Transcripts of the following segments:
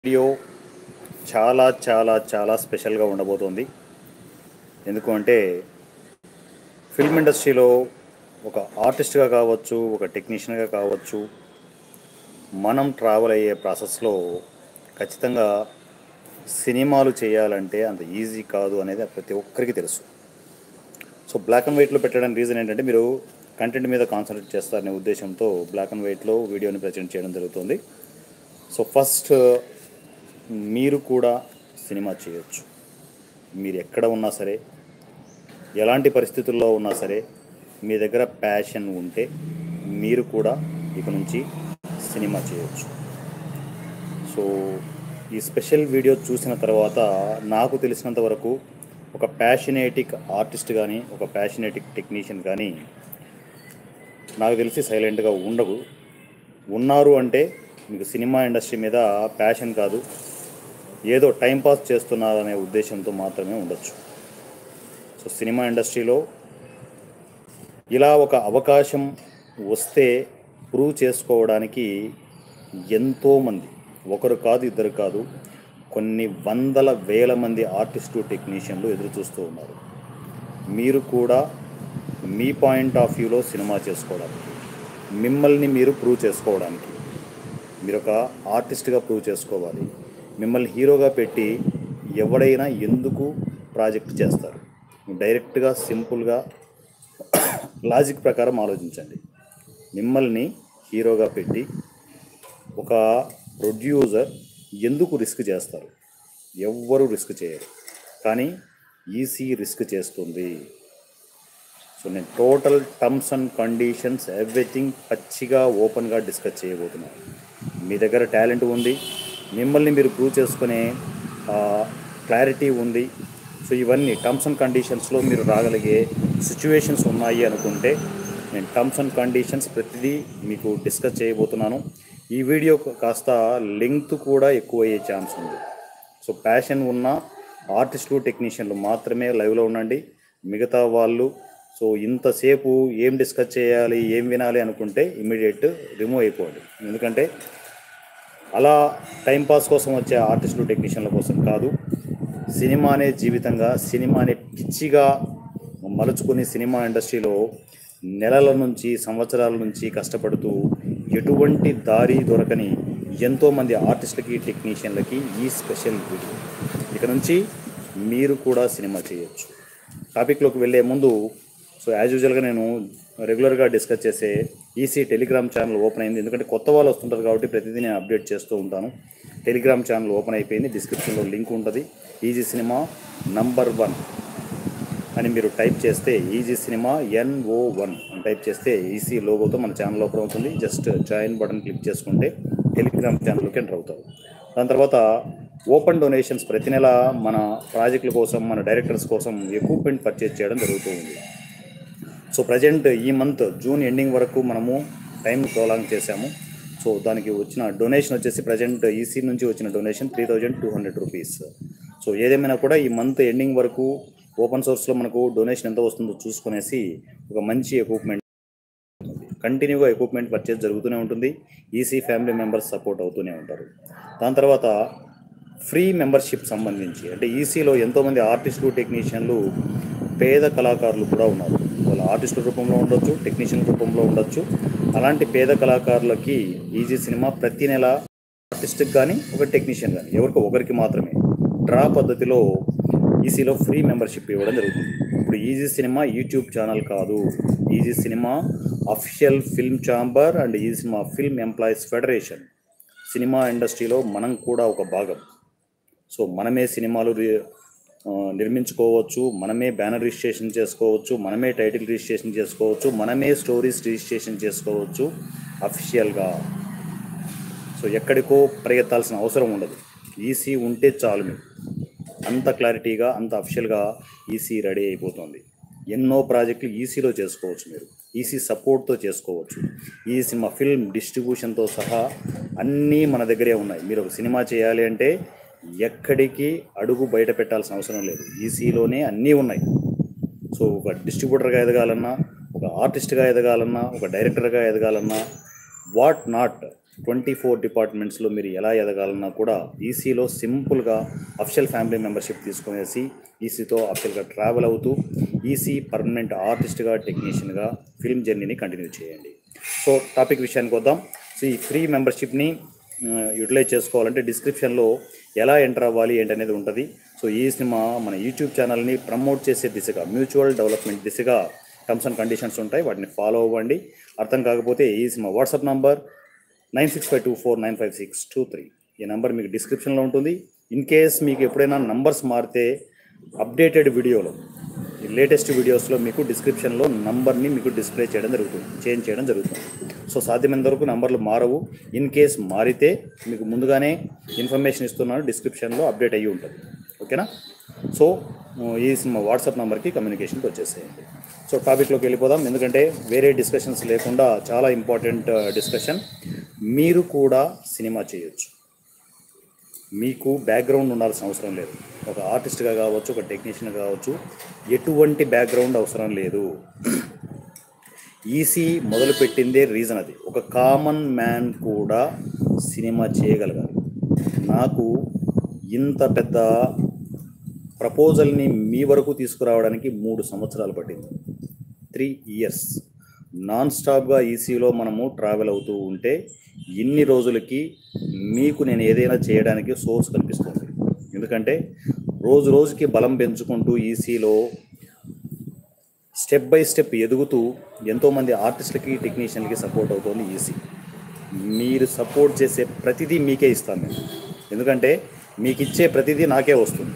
Video చాలా చాలా చాలా స్పెషల్గా ఉండబోతోంది ఎందుకు అంటే ఫిల్మ్ ఇండస్ట్రీలో ఒక ఆర్టిస్ట్గా కావచ్చు ఒక టెక్నీషియన్గా కావచ్చు మనం ట్రావెల్ అయ్యే ప్రాసెస్లో ఖచ్చితంగా సినిమాలు చేయాలంటే అంత ఈజీ కాదు అనేది ప్రతి ఒక్కరికి తెలుసు సో బ్లాక్ అండ్ వైట్లో పెట్టడానికి రీజన్ ఏంటంటే మీరు కంటెంట్ మీద కాన్సన్ట్రేట్ చేస్తారనే ఉద్దేశంతో బ్లాక్ అండ్ వైట్లో వీడియోని ప్రజెంట్ చేయడం జరుగుతుంది సో ఫస్ట్ మీరు కూడా సినిమా చేయొచ్చు మీరు ఎక్కడ ఉన్నా సరే ఎలాంటి పరిస్థితుల్లో ఉన్నా సరే మీ దగ్గర ప్యాషన్ ఉంటే మీరు కూడా ఇక నుంచి సినిమా చేయొచ్చు సో ఈ స్పెషల్ వీడియో చూసిన తర్వాత నాకు తెలిసినంత వరకు ఒక ప్యాషనేటిక్ ఆర్టిస్ట్ కానీ ఒక ప్యాషనేటిక్ టెక్నీషియన్ కానీ నాకు తెలిసి సైలెంట్గా ఉండవు ఉన్నారు అంటే మీకు సినిమా ఇండస్ట్రీ మీద ప్యాషన్ కాదు ఏదో టైంపాస్ చేస్తున్నారనే ఉద్దేశంతో మాత్రమే ఉండొచ్చు సో సినిమా ఇండస్ట్రీలో ఇలా ఒక అవకాశం వస్తే ప్రూవ్ చేసుకోవడానికి ఎంతోమంది ఒకరు కాదు ఇద్దరు కాదు కొన్ని వందల వేల మంది ఆర్టిస్టు టెక్నీషియన్లు ఎదురు చూస్తూ ఉన్నారు మీరు కూడా మీ పాయింట్ ఆఫ్ వ్యూలో సినిమా చేసుకోవడానికి మిమ్మల్ని మీరు ప్రూవ్ చేసుకోవడానికి మీరు ఒక ఆర్టిస్ట్గా ప్రూవ్ చేసుకోవాలి మిమ్మల్ని హీరోగా పెట్టి ఎవడైనా ఎందుకు ప్రాజెక్ట్ చేస్తారు డైరెక్ట్గా సింపుల్గా లాజిక్ ప్రకారం ఆలోచించండి మిమ్మల్ని హీరోగా పెట్టి ఒక ప్రొడ్యూసర్ ఎందుకు రిస్క్ చేస్తారు ఎవ్వరు రిస్క్ చేయరు కానీ ఈసీ రిస్క్ చేస్తుంది సో నేను total terms and conditions everything పచ్చిగా ఓపెన్గా డిస్కస్ చేయబోతున్నాను మీ దగ్గర టాలెంట్ ఉంది మిమ్మల్ని మీరు ప్రూవ్ చేసుకునే క్లారిటీ ఉంది సో ఇవన్నీ టర్మ్స్ అండ్ కండిషన్స్లో మీరు రాగలిగే సిచ్యువేషన్స్ ఉన్నాయి అనుకుంటే నేను టర్మ్స్ అండ్ కండిషన్స్ ప్రతిదీ మీకు డిస్కస్ చేయబోతున్నాను ఈ వీడియో కాస్త లెంగ్త్ కూడా ఎక్కువ అయ్యే ఛాన్స్ ఉంది సో ప్యాషన్ ఉన్న ఆర్టిస్టులు టెక్నీషియన్లు మాత్రమే లైవ్లో ఉండండి మిగతా వాళ్ళు సో ఇంతసేపు ఏం డిస్కస్ చేయాలి ఏం వినాలి అనుకుంటే ఇమీడియట్ రిమూవ్ అయిపోండి ఎందుకంటే అలా టైంపాస్ కోసం వచ్చే ఆర్టిస్టులు టెక్నీషియన్ల కోసం కాదు సినిమానే జీవితంగా సినిమాని పిచ్చిగా మలుచుకుని సినిమా ఇండస్ట్రీలో నెలల నుంచి సంవత్సరాల నుంచి కష్టపడుతూ ఎటువంటి దారి దొరకని ఎంతోమంది ఆర్టిస్టులకి టెక్నీషియన్లకి ఈ స్పెషల్ వీడియో ఇక నుంచి మీరు కూడా సినిమా చేయొచ్చు టాపిక్లోకి వెళ్ళే ముందు సో యాజ్ యూజువల్గా నేను రెగ్యులర్గా డిస్కస్ చేసే ఈసీ టెలిగ్రామ్ ఛానల్ ఓపెన్ అయింది ఎందుకంటే కొత్త వాళ్ళు వస్తుంటారు కాబట్టి ప్రతిదీ నేను అప్డేట్ చేస్తూ ఉంటాను టెలిగ్రామ్ ఛానల్ ఓపెన్ అయిపోయింది డిస్క్రిప్షన్లో లింక్ ఉంటుంది ఈజీ సినిమా నంబర్ వన్ అని మీరు టైప్ చేస్తే ఈజీ సినిమా ఎన్ఓ వన్ అని టైప్ చేస్తే ఈసీ లోగోతో మన ఛానల్ ఓపెన్ అవుతుంది జస్ట్ జాయిన్ బటన్ క్లిక్ చేసుకుంటే టెలిగ్రామ్ ఛానల్కి ఎంటర్ అవుతారు దాని తర్వాత ఓపెన్ డొనేషన్స్ ప్రతి నెల మన ప్రాజెక్టుల కోసం మన డైరెక్టర్స్ కోసం ఎక్విప్మెంట్ పర్చేజ్ చేయడం జరుగుతూ ఉంది సో ప్రజెంట్ ఈ మంత్ జూన్ ఎండింగ్ వరకు మనము టైం ప్రోలాంగ్ చేశాము సో దానికి వచ్చిన డొనేషన్ వచ్చేసి ప్రజెంట్ ఈసీ నుంచి వచ్చిన donation three thousand two hundred rupees so ఏదేమైనా కూడా ఈ మంత్ ఎండింగ్ వరకు ఓపెన్ సోర్స్లో మనకు డొనేషన్ ఎంత వస్తుందో చూసుకునేసి ఒక మంచి ఎక్విప్మెంట్ కంటిన్యూగా ఎక్విప్మెంట్ పర్చేజ్ జరుగుతూనే ఉంటుంది ఈసీ ఫ్యామిలీ మెంబర్స్ సపోర్ట్ అవుతూనే ఉంటారు దాని తర్వాత ఫ్రీ మెంబర్షిప్ సంబంధించి అంటే ఈసీలో ఎంతోమంది ఆర్టిస్టులు టెక్నీషియన్లు పేద కళాకారులు కూడా ఉన్నారు వాళ్ళ ఆర్టిస్టుల రూపంలో ఉండొచ్చు టెక్నీషియన్ రూపంలో ఉండొచ్చు అలాంటి పేద కళాకారులకి ఈజీ సినిమా ప్రతి నెల ఆర్టిస్ట్కి కానీ ఒక టెక్నీషియన్ కానీ ఎవరికి ఒకరికి మాత్రమే డ్రా పద్ధతిలో ఈసీలో ఫ్రీ మెంబర్షిప్ ఇవ్వడం జరుగుతుంది ఇప్పుడు ఈజీ సినిమా యూట్యూబ్ ఛానల్ కాదు easy cinema official film chamber and easy cinema film employees federation cinema ఇండస్ట్రీలో మనం కూడా ఒక భాగం సో మనమే సినిమాలు రి- ఆ, నిర్మించుకోవచ్చు మనమే బ్యానర్ రిజిస్ట్రేషన్ చేసుకోవచ్చు మనమే టైటిల్ రిజిస్ట్రేషన్ చేసుకోవచ్చు మనమే స్టోరీస్ రిజిస్ట్రేషన్ చేసుకోవచ్చు అఫిషియల్గా సో ఎక్కడికో పరిగెత్తాల్సిన అవసరం ఉండదు ఈసీ ఉంటే చాలు మీకు అంత క్లారిటీగా అంత అఫిషియల్గా ఈసీ రెడీ అయిపోతుంది ఎన్నో ప్రాజెక్టులు ఈసీలో చేసుకోవచ్చు మీరు ఈసీ సపోర్ట్తో చేసుకోవచ్చు ఈ సినిమా ఫిల్మ్ డిస్ట్రిబ్యూషన్తో సహా అన్నీ మన దగ్గరే ఉన్నాయి మీరు ఒక సినిమా చేయాలి అంటే ఎక్కడికి అడుగు బయట పెట్టాల్సిన అవసరం లేదు ఈసీలోనే అన్నీ ఉన్నాయి సో ఒక డిస్ట్రిబ్యూటర్గా ఎదగాలన్నా ఒక ఆర్టిస్ట్గా ఎదగాలన్నా ఒక డైరెక్టర్గా ఎదగాలన్నా వాట్ నాట్ ట్వంటీ ఫోర్ డిపార్ట్మెంట్స్లో మీరు ఎలా ఎదగాలన్నా కూడా ఈసీలో సింపుల్గా అఫిషియల్ ఫ్యామిలీ మెంబర్షిప్ తీసుకునేసి ఈసీతో అఫిషియల్గా ట్రావెల్ అవుతూ ఈసీ పర్మనెంట్ ఆర్టిస్ట్గా టెక్నీషియన్గా ఫిల్మ్ జర్నీని కంటిన్యూ చేయండి సో టాపిక్ విషయానికి వద్దాం సో ఈ ఫ్రీ మెంబర్షిప్ని యూటిలైజ్ చేసుకోవాలంటే డిస్క్రిప్షన్లో ఎలా ఎంటర్ అవ్వాలి ఏంటనేది ఉంటుంది సో ఈ సినిమా మన యూట్యూబ్ ఛానల్ని ప్రమోట్ చేసే దిశగా మ్యూచువల్ డెవలప్మెంట్ దిశగా టర్మ్స్ అండ్ కండిషన్స్ ఉంటాయి వాటిని ఫాలో అవ్వండి అర్థం కాకపోతే ఈ cinema WhatsApp number nine six five two four nine five six two three ఈ నెంబర్ మీకు డిస్క్రిప్షన్లో ఉంటుంది ఇన్ కేస్ మీకు ఎప్పుడైనా నంబర్స్ మారితే అప్డేటెడ్ వీడియోలో లేటెస్ట్ వీడియోస్లో మీకు డిస్క్రిప్షన్లో నంబర్ని మీకు డిస్ప్లే చేయడం జరుగుతుంది చేంజ్ చేయడం జరుగుతుంది సో సాధ్యమైనంత వరకు నంబర్లు మారవు ఇన్ కేస్ మారితే మీకు ముందుగానే ఇన్ఫర్మేషన్ ఇస్తున్నాను డిస్క్రిప్షన్లో అప్డేట్ అయ్యి ఉంటుంది ఓకేనా సో ఈ సినిమా వాట్సాప్ నెంబర్కి కమ్యూనికేషన్కి వచ్చేసేయండి సో టాపిక్లోకి వెళ్ళిపోదాం ఎందుకంటే వేరే డిస్కషన్స్ లేకుండా చాలా ఇంపార్టెంట్ డిస్కషన్ మీరు కూడా సినిమా చేయొచ్చు మీకు బ్యాక్గ్రౌండ్ ఉండాల్సిన అవసరం లేదు ఒక ఆర్టిస్ట్గా కావచ్చు ఒక టెక్నీషియన్ కావచ్చు ఎటువంటి బ్యాక్గ్రౌండ్ అవసరం లేదు ఈసీ మొదలుపెట్టిందే రీజన్ అది ఒక కామన్ మ్యాన్ కూడా సినిమా చేయగలగాలి నాకు ఇంత పెద్ద ప్రపోజల్ని మీ వరకు తీసుకురావడానికి మూడు సంవత్సరాలు పట్టింది త్రీ ఇయర్స్ నాన్ స్టాప్గా ఈసీలో మనము ట్రావెల్ అవుతూ ఉంటే ఇన్ని రోజులకి మీకు నేను ఏదైనా చేయడానికి సోర్స్ కనిపిస్తుంది ఎందుకంటే రోజు రోజుకి బలం పెంచుకుంటూ ఈసీలో స్టెప్ బై స్టెప్ ఎదుగుతూ ఎంతోమంది ఆర్టిస్టులకి టెక్నీషియన్లకి సపోర్ట్ అవుతుంది ఈసీ మీరు సపోర్ట్ చేసే ప్రతిదీ మీకే ఇస్తాను నేను ఎందుకంటే మీకు ఇచ్చే ప్రతిదీ నాకే వస్తుంది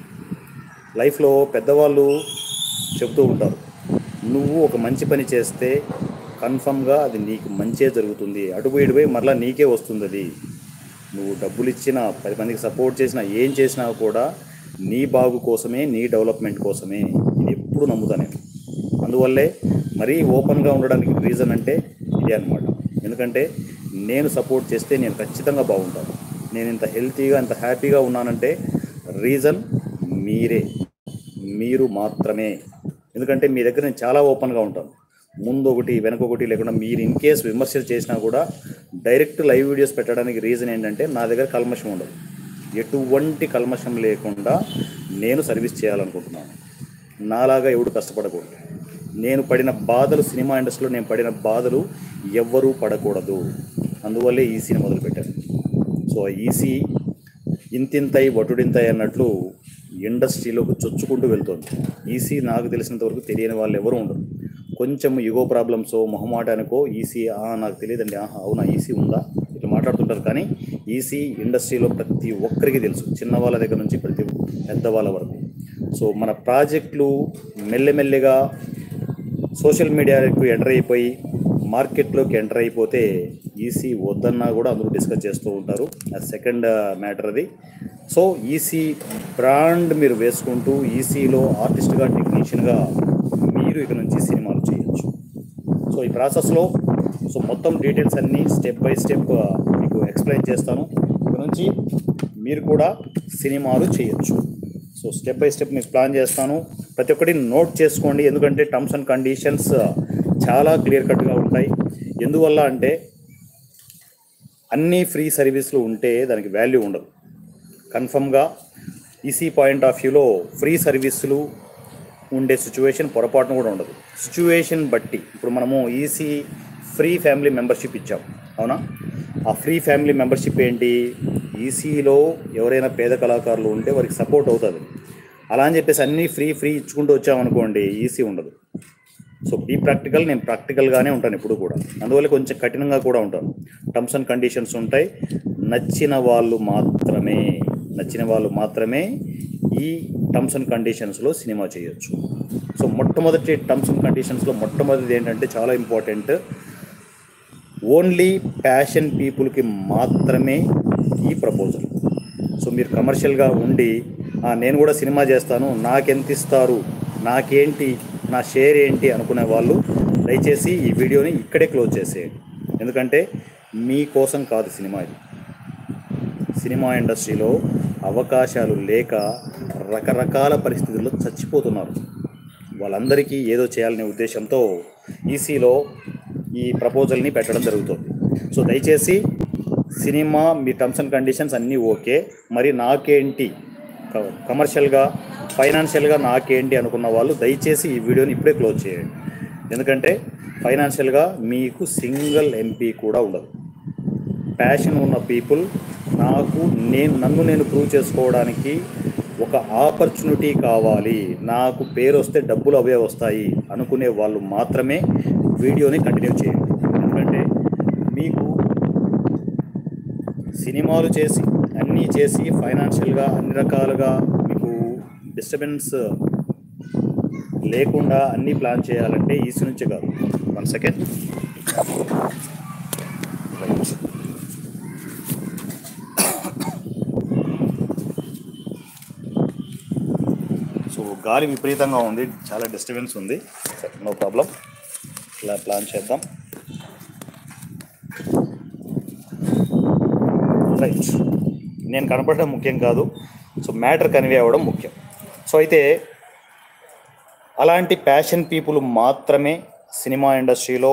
లైఫ్లో పెద్దవాళ్ళు చెబుతూ ఉంటారు నువ్వు ఒక మంచి పని చేస్తే కన్ఫర్మ్గా అది నీకు మంచే జరుగుతుంది అటుపోయి ఇటుపోయి మరలా నీకే వస్తుంది అది నువ్వు డబ్బులు ఇచ్చినా పది మందికి సపోర్ట్ చేసినా ఏం చేసినా కూడా నీ బాగు కోసమే నీ డెవలప్మెంట్ కోసమే ఇది ఎప్పుడు నమ్ముతా నేను అందువల్లే మరీ ఓపెన్గా ఉండడానికి రీజన్ అంటే ఇదే అనమాట ఎందుకంటే నేను సపోర్ట్ చేస్తే నేను ఖచ్చితంగా బాగుంటాను నేను ఇంత హెల్తీగా ఇంత హ్యాపీగా ఉన్నానంటే రీజన్ మీరే మీరు మాత్రమే ఎందుకంటే మీ దగ్గర నేను చాలా ఓపెన్గా ఉంటాను ముందు ఒకటి వెనక ఒకటి లేకుండా మీరు ఇన్ కేస్ విమర్శలు చేసినా కూడా డైరెక్ట్ లైవ్ వీడియోస్ పెట్టడానికి రీజన్ ఏంటంటే నా దగ్గర కల్మషం ఉండదు ఎటువంటి కల్మషం లేకుండా నేను సర్వీస్ చేయాలనుకుంటున్నాను నాలాగా ఎవడు కష్టపడకూడదు నేను పడిన బాధలు సినిమా ఇండస్ట్రీలో నేను పడిన బాధలు ఎవ్వరూ పడకూడదు అందువల్లే ఈసీని మొదలుపెట్టాను సో ఈసీ ఇంతింతై వటుడింతై అన్నట్లు ఇండస్ట్రీలోకి చొచ్చుకుంటూ వెళ్తుంది ఈసీ నాకు తెలిసినంత వరకు తెలియని వాళ్ళు ఎవరు ఉండరు కొంచెం యుగో ప్రాబ్లమ్స్ మొహమాటానికో ఈసీ నాకు తెలియదండి ఆహా అవునా ఈసీ ఉందా ఇట్లా మాట్లాడుతుంటారు కానీ ఈసీ ఇండస్ట్రీలో ప్రతి ఒక్కరికి తెలుసు చిన్న వాళ్ళ దగ్గర నుంచి ప్రతి పెద్ద వాళ్ళ వరకు సో మన ప్రాజెక్టులు మెల్లెమెల్లెగా సోషల్ మీడియాకు ఎంటర్ అయిపోయి మార్కెట్లోకి ఎంటర్ అయిపోతే ఈసీ వద్దన్నా కూడా అందరూ డిస్కస్ చేస్తూ ఉంటారు అది సెకండ్ మ్యాటర్ అది సో ఈసీ బ్రాండ్ మీరు వేసుకుంటూ ఈసీలో ఆర్టిస్ట్గా టెక్నీషియన్గా మీరు ఇక నుంచి సినిమాలు చేయొచ్చు సో ఈ ప్రాసెస్లో సో మొత్తం డీటెయిల్స్ అన్నీ స్టెప్ బై స్టెప్ మీకు ఎక్స్ప్లెయిన్ చేస్తాను ఇక నుంచి మీరు కూడా సినిమాలు చేయొచ్చు సో స్టెప్ బై స్టెప్ మీకు ప్లాన్ చేస్తాను ప్రతి ఒక్కటి నోట్ చేసుకోండి ఎందుకంటే టర్మ్స్ అండ్ కండిషన్స్ చాలా క్లియర్ కట్గా ఉంటాయి ఎందువల్ల అంటే అన్ని ఫ్రీ సర్వీసులు ఉంటే దానికి వాల్యూ ఉండదు కన్ఫర్మ్గా ఈసీ పాయింట్ ఆఫ్ వ్యూలో ఫ్రీ సర్వీసులు ఉండే సిచ్యువేషన్ పొరపాటున కూడా ఉండదు సిచ్యువేషన్ బట్టి ఇప్పుడు మనము ఈసీ ఫ్రీ ఫ్యామిలీ మెంబర్షిప్ ఇచ్చాం అవునా ఆ ఫ్రీ ఫ్యామిలీ మెంబర్షిప్ ఏంటి ఈసీలో ఎవరైనా పేద కళాకారులు ఉంటే వారికి సపోర్ట్ అవుతుంది అలా అని చెప్పేసి అన్నీ ఫ్రీ ఫ్రీ ఇచ్చుకుంటూ వచ్చామనుకోండి ఈసీ ఉండదు సో బీ ప్రాక్టికల్ నేను ప్రాక్టికల్గానే ఉంటాను ఇప్పుడు కూడా అందువల్ల కొంచెం కఠినంగా కూడా ఉంటాను టర్మ్స్ అండ్ కండిషన్స్ ఉంటాయి నచ్చిన వాళ్ళు మాత్రమే నచ్చిన వాళ్ళు మాత్రమే ఈ టర్మ్స్ అండ్ కండిషన్స్లో సినిమా చేయొచ్చు సో మొట్టమొదటి టర్మ్స్ అండ్ కండిషన్స్లో మొట్టమొదటిది ఏంటంటే చాలా ఇంపార్టెంట్ ఓన్లీ ప్యాషన్ పీపుల్కి మాత్రమే ఈ ప్రపోజల్ సో మీరు కమర్షియల్గా ఉండి "ఆ, నేను కూడా సినిమా చేస్తాను నాకెంత ఇస్తారు నాకేంటి నా షేర్ ఏంటి అనుకునే వాళ్ళు దయచేసి ఈ వీడియోని ఇక్కడే క్లోజ్ చేసేయండి ఎందుకంటే మీకోసం కాదు సినిమా ఇది సినిమా ఇండస్ట్రీలో అవకాశాలు లేక రకరకాల పరిస్థితుల్లో చచ్చిపోతున్నారు వాళ్ళందరికీ ఏదో చేయాలనే ఉద్దేశంతో ఈసీలో ఈ ప్రపోజల్ని పెట్టడం జరుగుతుంది సో దయచేసి సినిమా మీ టర్మ్స్ అండ్ కండిషన్స్ అన్నీ ఓకే మరి నాకేంటి క- కమర్షియల్గా ఫైనాన్షియల్గా నాకేంటి అనుకున్న వాళ్ళు దయచేసి ఈ వీడియోని ఇప్పుడే క్లోజ్ చేయండి ఎందుకంటే ఫైనాన్షియల్గా మీకు సింగిల్ ఎంపీ కూడా ఉండదు ప్యాషన్ ఉన్న పీపుల్ నాకు నేను నన్ను నేను ప్రూవ్ చేసుకోవడానికి ఒక ఆపర్చునిటీ కావాలి నాకు పేరు వస్తే డబ్బులు అవే వస్తాయి అనుకునే వాళ్ళు మాత్రమే వీడియోని కంటిన్యూ చేయండి ఎందుకంటే మీకు సినిమాలు చేసి అన్నీ చేసి ఫైనాన్షియల్గా అన్ని రకాలుగా మీకు డిస్టర్బెన్స్ లేకుండా అన్నీ ప్లాన్ చేయాలంటే ఈసీ నుంచి కాదు వన్ సెకండ్ సో గాలి విపరీతంగా ఉంది చాలా డిస్టర్బెన్స్ ఉంది నో ప్రాబ్లం ఇలా ప్లాన్ చేద్దాం రైట్ నేను కనపడడం ముఖ్యం కాదు సో మ్యాటర్ కన్వే అవ్వడం ముఖ్యం సో అయితే అలాంటి ప్యాషన్ పీపుల్ మాత్రమే సినిమా ఇండస్ట్రీలో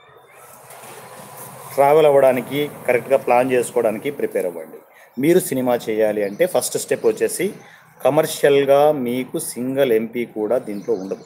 ట్రావెల్ అవ్వడానికి కరెక్ట్గా ప్లాన్ చేసుకోవడానికి ప్రిపేర్ అవ్వండి మీరు సినిమా చేయాలి అంటే ఫస్ట్ స్టెప్ వచ్చేసి కమర్షియల్గా మీకు సింగిల్ ఎంపీ కూడా దీంట్లో ఉండదు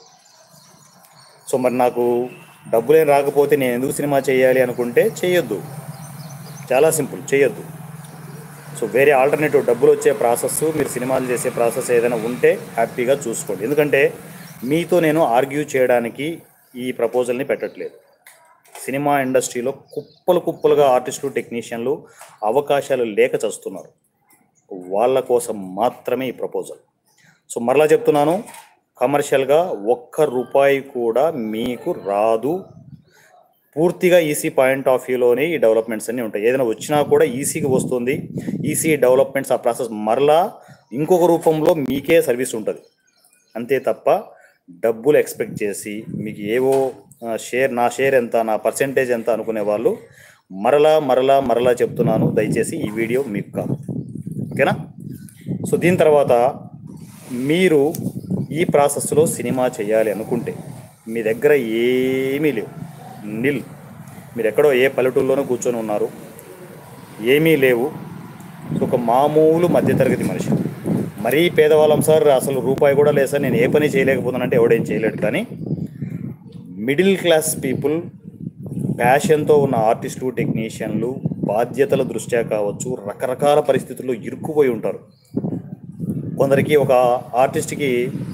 సో మరి నాకు డబ్బులేం రాకపోతే నేను ఎందుకు సినిమా చేయాలి అనుకుంటే చేయొద్దు చాలా సింపుల్ చేయొద్దు సో వేరే ఆల్టర్నేటివ్ డబ్బులు వచ్చే ప్రాసెస్ మీరు సినిమాలు చేసే ప్రాసెస్ ఏదైనా ఉంటే హ్యాపీగా చూసుకోండి ఎందుకంటే మీతో నేను ఆర్గ్యూ చేయడానికి ఈ ప్రపోజల్ని పెట్టట్లేదు సినిమా ఇండస్ట్రీలో కుప్పలు కుప్పలుగా ఆర్టిస్టులు టెక్నీషియన్లు అవకాశాలు లేక చస్తున్నారు వాళ్ళ కోసం మాత్రమే ఈ ప్రపోజల్ సో మరలా చెప్తున్నాను కమర్షియల్గా ఒక్క రూపాయి కూడా మీకు రాదు పూర్తిగా ఈసీ పాయింట్ ఆఫ్ వ్యూలోనే ఈ డెవలప్మెంట్స్ అన్నీ ఉంటాయి ఏదైనా వచ్చినా కూడా ఈసీకి వస్తుంది ఈసీ డెవలప్మెంట్స్ ఆ ప్రాసెస్ మరలా ఇంకొక రూపంలో మీకే సర్వీస్ ఉంటుంది అంతే తప్ప డబ్బులు ఎక్స్పెక్ట్ చేసి మీకు ఏవో ఆ, షేర్ నా షేర్ ఎంత నా పర్సెంటేజ్ ఎంత అనుకునే వాళ్ళు మరలా మరలా మరలా చెప్తున్నాను దయచేసి ఈ వీడియో మీకు కాదు ఓకేనా సో దీని తర్వాత మీరు ఈ ప్రాసెస్లో సినిమా చేయాలి అనుకుంటే మీ దగ్గర ఏమీ లేవు నిల్ మీరు ఎక్కడో ఏ పల్లెటూరులోనో కూర్చొని ఉన్నారు ఏమీ లేవు సో ఒక మామూలు మధ్యతరగతి మనిషి మరీ పేదవాళ్ళం సార్ అసలు రూపాయి కూడా లేదు సార్ నేను ఏ పని చేయలేకపోతున్నానంటే ఎవడేం చేయలేడు కానీ మిడిల్ క్లాస్ పీపుల్ ప్యాషన్తో ఉన్న ఆర్టిస్టులు టెక్నీషియన్లు బాధ్యతల దృష్ట్యా కావచ్చు రకరకాల పరిస్థితుల్లో ఇరుక్కుపోయి ఉంటారు కొందరికి ఒక ఆర్టిస్ట్కి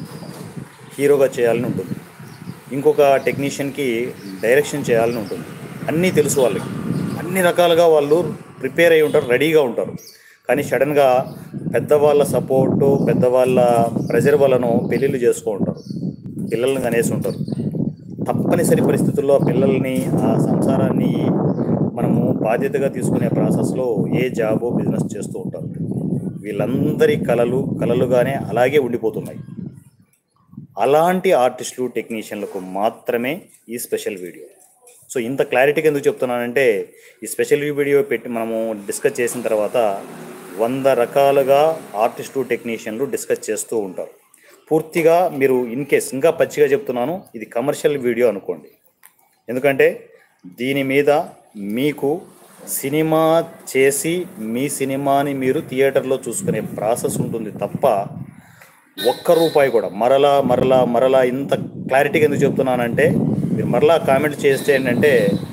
హీరోగా చేయాలని ఉంటుంది ఇంకొక టెక్నీషియన్కి డైరెక్షన్ చేయాలని ఉంటుంది అన్నీ తెలుసు వాళ్ళకి అన్ని రకాలుగా వాళ్ళు ప్రిపేర్ అయి ఉంటారు రెడీగా ఉంటారు కానీ సడన్గా పెద్దవాళ్ళ సపోర్టు పెద్దవాళ్ళ ప్రెజర్ వలన పెళ్ళిళ్ళు చేసుకో ఉంటారు పిల్లల్ని కనేసి ఉంటారు తప్పనిసరి పరిస్థితుల్లో ఆ పిల్లల్ని ఆ సంసారాన్ని మనము బాధ్యతగా తీసుకునే ప్రాసెస్లో ఏ జాబో బిజినెస్ చేస్తూ ఉంటారు వీళ్ళందరి కళలు కళలుగానే అలాగే ఉండిపోతున్నాయి అలాంటి ఆర్టిస్టులు టెక్నీషియన్లకు మాత్రమే ఈ స్పెషల్ వీడియో సో ఇంత క్లారిటీగా ఎందుకు చెప్తున్నానంటే ఈ స్పెషల్ వీడియో పెట్టి మనము డిస్కస్ చేసిన తర్వాత వంద రకాలుగా ఆర్టిస్టులు టెక్నీషియన్లు డిస్కస్ చేస్తూ ఉంటారు పూర్తిగా మీరు ఇన్ కేస్ ఇంకా పచ్చిగా చెప్తున్నాను ఇది కమర్షియల్ వీడియో అనుకోండి ఎందుకంటే దీని మీద మీకు సినిమా చేసి మీ సినిమాని మీరు థియేటర్లో చూసుకునే ప్రాసెస్ ఉంటుంది తప్ప ఒక్క రూపాయి కూడా మరలా మరలా మరలా ఇంత క్లారిటీగా ఎందుకు చెప్తున్నానంటే మీరు మరలా కామెంట్ చేస్తే ఏంటంటే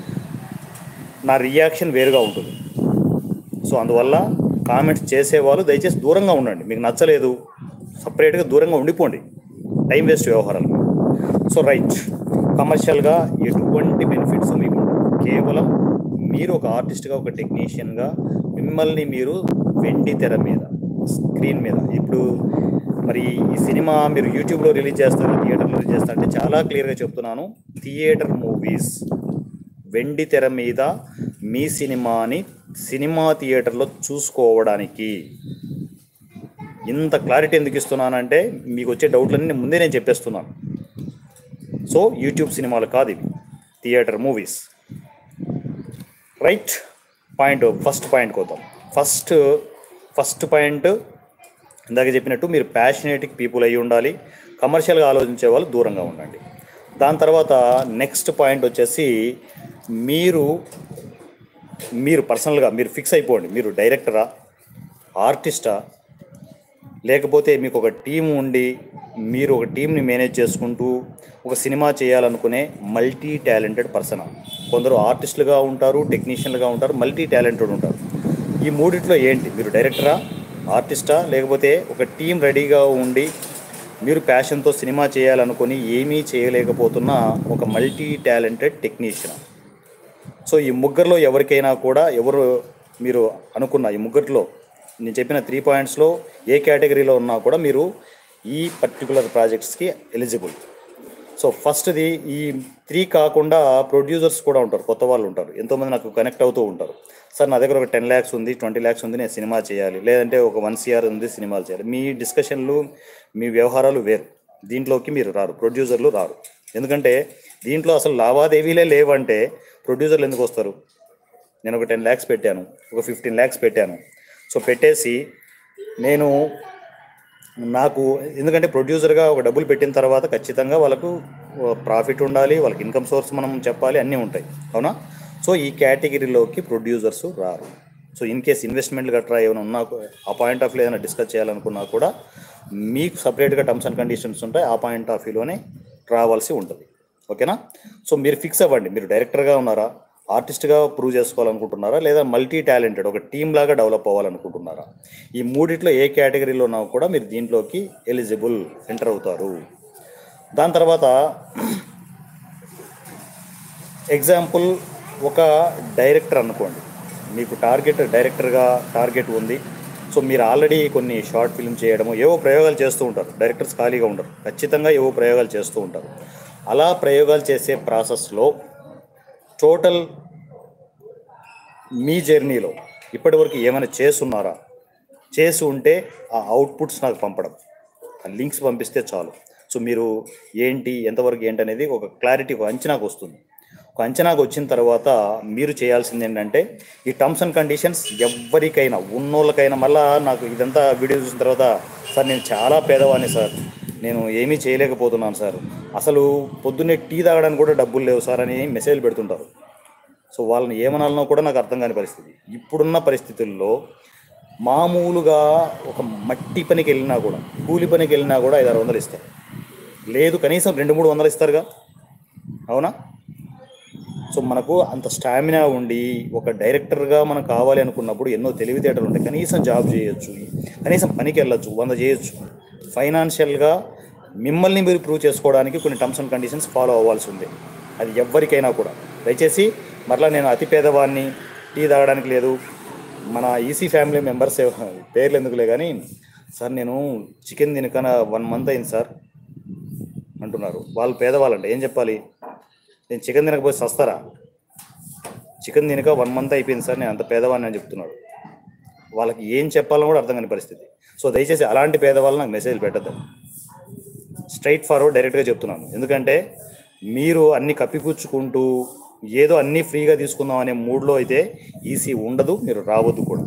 నా రియాక్షన్ వేరుగా ఉంటుంది సో అందువల్ల కామెంట్స్ చేసేవాళ్ళు దయచేసి దూరంగా ఉండండి మీకు నచ్చలేదు సపరేట్గా దూరంగా ఉండిపోండి టైం వేస్ట్ వ్యవహారాలు సో రైట్ కమర్షియల్గా ఎటువంటి బెనిఫిట్స్ మీకు ఉండవు. కేవలం మీరు ఒక ఆర్టిస్ట్గా ఒక టెక్నీషియన్గా మిమ్మల్ని మీరు వెండి తెర మీద స్క్రీన్ మీద ఇప్పుడు మరి ఈ సినిమా మీరు యూట్యూబ్లో రిలీజ్ చేస్తారు థియేటర్లో రిలీజ్ చేస్తారు అంటే చాలా క్లియర్గా చెప్తున్నాను థియేటర్ మూవీస్ వెండి తెర మీద మీ సినిమాని సినిమా థియేటర్లో చూసుకోవడానికి ఇంత క్లారిటీ ఎందుకు ఇస్తున్నానంటే మీకు వచ్చే డౌట్లన్నీ నేను ముందే నేను చెప్పేస్తున్నాను సో యూట్యూబ్ సినిమాలు కాదు ఇవి theatre movies right point first పాయింట్కి వద్దాం ఫస్ట్ ఫస్ట్ పాయింట్ ఇందాక చెప్పినట్టు మీరు ప్యాషనేటిక్ పీపుల్ అయి ఉండాలి కమర్షియల్గా ఆలోచించే వాళ్ళు దూరంగా ఉండండి దాని తర్వాత నెక్స్ట్ పాయింట్ వచ్చేసి మీరు మీరు పర్సనల్గా మీరు ఫిక్స్ అయిపోండి మీరు డైరెక్టరా ఆర్టిస్టా లేకపోతే మీకు ఒక టీం ఉండి మీరు ఒక టీంని మేనేజ్ చేసుకుంటూ ఒక సినిమా చేయాలనుకునే మల్టీ టాలెంటెడ్ పర్సన్ కొందరు ఆర్టిస్టులుగా ఉంటారు టెక్నీషియన్లుగా ఉంటారు మల్టీ టాలెంటెడ్ ఉంటారు ఈ మూడిట్లో ఏంటి మీరు డైరెక్టరా ఆర్టిస్టా లేకపోతే ఒక టీం రెడీగా ఉండి మీరు ప్యాషన్తో సినిమా చేయాలనుకుని ఏమీ చేయలేకపోతున్న ఒక మల్టీ టాలెంటెడ్ టెక్నీషియన్ సో ఈ ముగ్గురులో ఎవరికైనా కూడా ఎవరు మీరు అనుకున్న ఈ ముగ్గురిలో నేను చెప్పిన త్రీ పాయింట్స్లో ఏ కేటగిరీలో ఉన్నా కూడా మీరు ఈ పర్టికులర్ ప్రాజెక్ట్స్కి ఎలిజిబుల్ సో ఫస్ట్ది ఈ త్రీ కాకుండా ప్రొడ్యూసర్స్ కూడా ఉంటారు కొత్త వాళ్ళు ఉంటారు ఎంతోమంది నాకు కనెక్ట్ అవుతూ ఉంటారు సార్ నా దగ్గర ఒక టెన్ ల్యాక్స్ ఉంది ట్వంటీ ల్యాక్స్ ఉంది నేను సినిమా చేయాలి లేదంటే ఒక వన్ సిఆర్ ఉంది సినిమాలు చేయాలి మీ డిస్కషన్లు మీ వ్యవహారాలు వేరు దీంట్లోకి మీరు రారు ప్రొడ్యూసర్లు రారు ఎందుకంటే దీంట్లో అసలు లావాదేవీలే లేవంటే ప్రొడ్యూసర్లు ఎందుకు వస్తారు నేను ఒక టెన్ ల్యాక్స్ పెట్టాను ఒక ఫిఫ్టీన్ ల్యాక్స్ పెట్టాను సో పెట్టేసి నేను నాకు ఎందుకంటే ప్రొడ్యూసర్గా ఒక డబ్బులు పెట్టిన తర్వాత ఖచ్చితంగా వాళ్ళకు ప్రాఫిట్ ఉండాలి వాళ్ళకి ఇన్కమ్ సోర్స్ మనం చెప్పాలి అన్నీ ఉంటాయి అవునా సో ఈ కేటగిరీలోకి ప్రొడ్యూసర్స్ రారు సో ఇన్ కేస్ ఇన్వెస్ట్మెంట్లు గట్రా ఏమైనా ఉన్నా ఆ పాయింట్ ఆఫ్ వ్యూ ఏదైనా డిస్కస్ చేయాలనుకున్నా కూడా మీకు సపరేట్గా టర్మ్స్ అండ్ కండిషన్స్ ఉంటాయి ఆ పాయింట్ ఆఫ్ వ్యూలోనే రావాల్సి ఉంటుంది ఓకేనా సో మీరు ఫిక్స్ అవ్వండి మీరు డైరెక్టర్గా ఉన్నారా ఆర్టిస్ట్గా ప్రూవ్ చేసుకోవాలనుకుంటున్నారా లేదా మల్టీ టాలెంటెడ్ ఒక టీమ్ లాగా డెవలప్ అవ్వాలనుకుంటున్నారా ఈ మూడిట్లో ఏ కేటగిరీలో ఉన్నా కూడా మీరు దీంట్లోకి ఎలిజిబుల్ ఎంటర్ అవుతారు దాని తర్వాత ఎగ్జాంపుల్ ఒక డైరెక్టర్ అనుకోండి మీకు టార్గెట్ డైరెక్టర్గా టార్గెట్ ఉంది సో మీరు ఆల్రెడీ కొన్ని షార్ట్ ఫిల్మ్ చేయడము ఏవో ప్రయోగాలు చేస్తూ ఉంటారు డైరెక్టర్స్ ఖాళీగా ఉండరు ఖచ్చితంగా ఏవో ప్రయోగాలు చేస్తూ ఉంటారు అలా ప్రయోగాలు చేసే ప్రాసెస్లో టోటల్ మీ జర్నీలో ఇప్పటివరకు ఏమైనా చేసున్నారా చేసి ఉంటే ఆ అవుట్పుట్స్ నాకు పంపడం ఆ లింక్స్ పంపిస్తే చాలు సో మీరు ఏంటి ఎంతవరకు ఏంటి అనేది ఒక క్లారిటీ ఒక అంచనాకు వస్తుంది ఒక అంచనాకు వచ్చిన తర్వాత మీరు చేయాల్సింది ఏంటంటే ఈ టర్మ్స్ అండ్ కండిషన్స్ ఎవరికైనా ఉన్నోళ్ళకైనా మళ్ళా నాకు ఇదంతా వీడియో చూసిన తర్వాత సార్ నేను చాలా పేదవాడిని సార్ నేను ఏమీ చేయలేకపోతున్నాను సార్ అసలు పొద్దున్నే టీ తాగడానికి కూడా డబ్బులు లేవు సార్ అని మెసేజ్ పెడుతుంటారు సో వాళ్ళని ఏమనాలనో కూడా నాకు అర్థం కాని పరిస్థితి ఇప్పుడున్న పరిస్థితుల్లో మామూలుగా ఒక మట్టి పనికి వెళ్ళినా కూడా కూలి పనికి వెళ్ళినా కూడా ఐదు ఆరు వందలు ఇస్తారు లేదు కనీసం రెండు మూడు వందలు ఇస్తారుగా అవునా సో మనకు అంత స్టామినా ఉండి ఒక డైరెక్టర్గా మనం కావాలి అనుకున్నప్పుడు ఎన్నో తెలివితేటలు ఉంటాయి కనీసం జాబ్ చేయొచ్చు కనీసం పనికి వెళ్ళొచ్చు వంద చేయొచ్చు ఫైనాన్షియల్గా మిమ్మల్ని మీరు ప్రూవ్ చేసుకోవడానికి కొన్ని టర్మ్స్ అండ్ కండిషన్స్ ఫాలో అవ్వాల్సి ఉంది అది ఎవ్వరికైనా కూడా దయచేసి మరలా నేను అతి పేదవాడిని టీ తాగడానికి లేదు మన ఈసీ ఫ్యామిలీ మెంబర్స్ పేర్లు ఎందుకులే కానీ సార్ నేను చికెన్ తినకన వన్ మంత్ అయింది సార్ అంటున్నారు వాళ్ళు పేదవాళ్ళంటే ఏం చెప్పాలి నేను చికెన్ తినకపోతే సస్తారా చికెన్ తినక వన్ మంత్ అయిపోయింది సార్ నేను అంత పేదవాడిని అని చెప్తున్నాడు వాళ్ళకి ఏం చెప్పాలో కూడా అర్థం కాని పరిస్థితి సో దయచేసి అలాంటి పేదవాళ్ళు నాకు మెసేజ్ పెట్టద్దు స్ట్రైట్ ఫార్వర్డ్ డైరెక్ట్గా చెప్తున్నాను ఎందుకంటే మీరు అన్ని కప్పిపుచ్చుకుంటూ ఏదో అన్నీ ఫ్రీగా తీసుకుందాం అనే మూడ్లో అయితే ఈసీ ఉండదు మీరు రావద్దు కూడా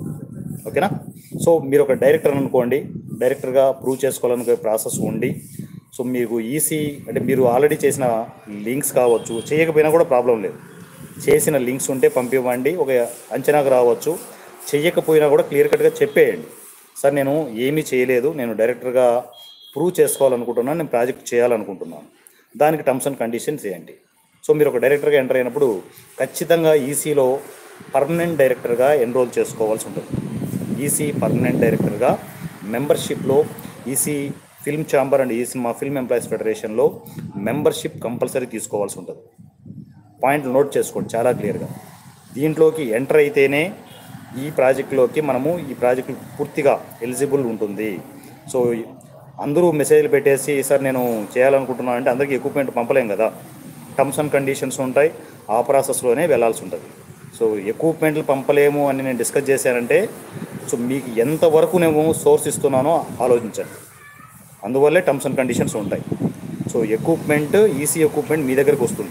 ఓకేనా సో మీరు ఒక డైరెక్టర్ అనుకోండి డైరెక్టర్గా ప్రూవ్ చేసుకోవాలనుకునే ప్రాసెస్ ఉండి సో మీకు ఈసీ అంటే మీరు ఆల్రెడీ చేసిన లింక్స్ కావచ్చు చేయకపోయినా కూడా ప్రాబ్లం లేదు చేసిన లింక్స్ ఉంటే పంపివ్వండి ఒక అంచనాకు రావచ్చు చెయ్యకపోయినా కూడా క్లియర్ కట్గా చెప్పేయండి సార్ నేను ఏమీ చేయలేదు నేను డైరెక్టర్గా ప్రూవ్ చేసుకోవాలనుకుంటున్నాను నేను ప్రాజెక్ట్ చేయాలనుకుంటున్నాను దానికి టర్మ్స్ అండ్ కండిషన్స్ ఏంటి సో మీరు ఒక డైరెక్టర్గా ఎంటర్ అయినప్పుడు ఖచ్చితంగా ఈసీలో పర్మనెంట్ డైరెక్టర్గా ఎన్రోల్ చేసుకోవాల్సి ఉంటుంది ఈసీ పర్మనెంట్ డైరెక్టర్గా మెంబర్షిప్లో EC film chamber and EC మా ఫిల్మ్ ఎంప్లాయీస్ ఫెడరేషన్లో మెంబర్షిప్ కంపల్సరీ తీసుకోవాల్సి ఉంటుంది పాయింట్లు నోట్ చేసుకోండి చాలా క్లియర్గా దీంట్లోకి ఎంటర్ అయితేనే ఈ ప్రాజెక్టులోకి మనము ఈ ప్రాజెక్టు పూర్తిగా ఎలిజిబుల్ ఉంటుంది సో అందరూ మెసేజ్లు పెట్టేసి సార్ నేను చేయాలనుకుంటున్నాను అంటే అందరికీ ఎక్విప్మెంట్ పంపలేం కదా టర్మ్స్ అండ్ కండిషన్స్ ఉంటాయి ఆ ప్రాసెస్లోనే వెళ్ళాల్సి ఉంటుంది సో ఎక్విప్మెంట్లు పంపలేము అని నేను డిస్కస్ చేశానంటే సో మీకు ఎంతవరకు నేను సోర్స్ ఇస్తున్నానో ఆలోచించండి అందువల్లే టర్మ్స్ అండ్ కండిషన్స్ ఉంటాయి సో ఎక్విప్మెంట్ ఈసీ ఎక్విప్మెంట్ మీ దగ్గరికి వస్తుంది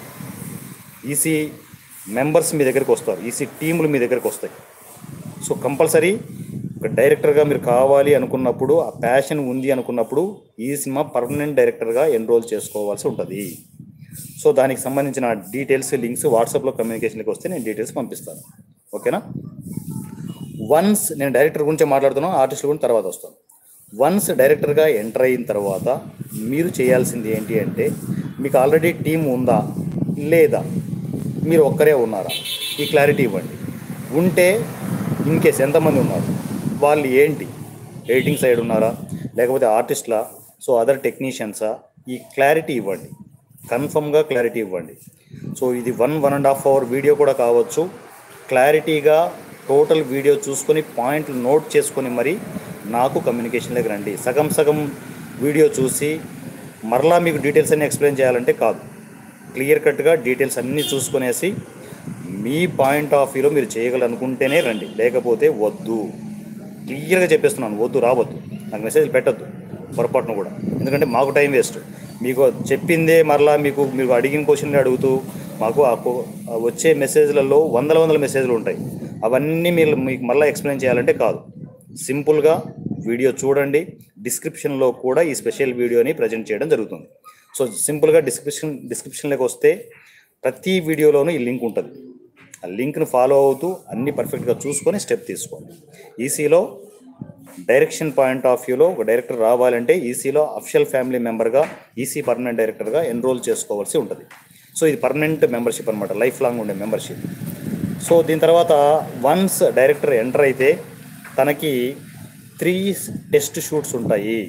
ఈసీ మెంబర్స్ మీ దగ్గరికి వస్తారు ఈసీ టీములు మీ దగ్గరికి వస్తాయి సో కంపల్సరీ ఒక డైరెక్టర్గా మీరు కావాలి అనుకున్నప్పుడు ఆ ప్యాషన్ ఉంది అనుకున్నప్పుడు ఈ సినిమా పర్మనెంట్ డైరెక్టర్గా ఎన్రోల్ చేసుకోవాల్సి ఉంటుంది సో దానికి సంబంధించిన డీటెయిల్స్ లింక్స్ వాట్సాప్లో కమ్యూనికేషన్కి వస్తే నేను డీటెయిల్స్ పంపిస్తాను ఓకేనా వన్స్ నేను డైరెక్టర్ గురించి మాట్లాడుతున్నాను ఆర్టిస్ట్ గురించి తర్వాత వస్తాను వన్స్ డైరెక్టర్గా ఎంటర్ అయిన తర్వాత మీరు చేయాల్సింది ఏంటి అంటే మీకు ఆల్రెడీ టీం ఉందా లేదా మీరు ఒక్కరే ఉన్నారా ఈ క్లారిటీ ఇవ్వండి ఉంటే ఇన్ కేస్ ఎంతమంది ఉన్నారు వాళ్ళు ఏంటి ఎడిటింగ్ సైడ్ ఉన్నారా లేకపోతే ఆర్టిస్ట్లా సో అదర్ టెక్నీషియన్సా ఈ క్లారిటీ ఇవ్వండి కన్ఫర్మ్గా క్లారిటీ ఇవ్వండి సో ఇది one one and half hour video కూడా కావచ్చు క్లారిటీగా టోటల్ వీడియో చూసుకొని పాయింట్లు నోట్ చేసుకొని మరి నాకు కమ్యూనికేషన్లోకి రండి సగం సగం వీడియో చూసి మరలా మీకు డీటెయిల్స్ అన్ని ఎక్స్ప్లెయిన్ చేయాలంటే కాదు క్లియర్ కట్గా డీటెయిల్స్ అన్నీ చూసుకునేసి మీ పాయింట్ ఆఫ్ వ్యూలో మీరు చేయగలనుకుంటేనే రండి లేకపోతే వద్దు క్లియర్గా చెప్పేస్తున్నాను వద్దు రావద్దు నాకు మెసేజ్ పెట్టద్దు పొరపాటును కూడా ఎందుకంటే మాకు టైం వేస్ట్ మీకు చెప్పిందే మరలా మీకు మీరు అడిగిన క్వశ్చన్లు అడుగుతూ మాకు ఆ కో- ఆ వచ్చే మెసేజ్లలో వందల వందల మెసేజ్లు ఉంటాయి అవన్నీ మీరు మీకు మళ్ళీ ఎక్స్ప్లెయిన్ చేయాలంటే కాదు సింపుల్గా వీడియో చూడండి డిస్క్రిప్షన్లో కూడా ఈ స్పెషల్ వీడియోని ప్రజెంట్ చేయడం జరుగుతుంది సో సింపుల్గా డిస్క్రిప్షన్ డిస్క్రిప్షన్లోకి వస్తే ప్రతి వీడియోలోనూ ఈ లింక్ ఉంటుంది ఆ లింక్ను ఫాలో అవుతూ అన్ని పర్ఫెక్ట్గా చూసుకొని స్టెప్ తీసుకోండి ఈసీలో డైరెక్షన్ పాయింట్ ఆఫ్ వ్యూలో ఒక డైరెక్టర్ రావాలంటే ఈసీలో అఫిషియల్ ఫ్యామిలీ మెంబర్గా ఈసీ పర్మనెంట్ డైరెక్టర్గా ఎన్రోల్ చేసుకోవాల్సి ఉంటుంది సో ఇది పర్మనెంట్ మెంబర్షిప్ అనమాట లైఫ్ లాంగ్ ఉండే మెంబర్షిప్ సో దీని తర్వాత వన్స్ డైరెక్టర్ ఎంటర్ అయితే తనకి త్రీ టెస్ట్ షూట్స్ ఉంటాయి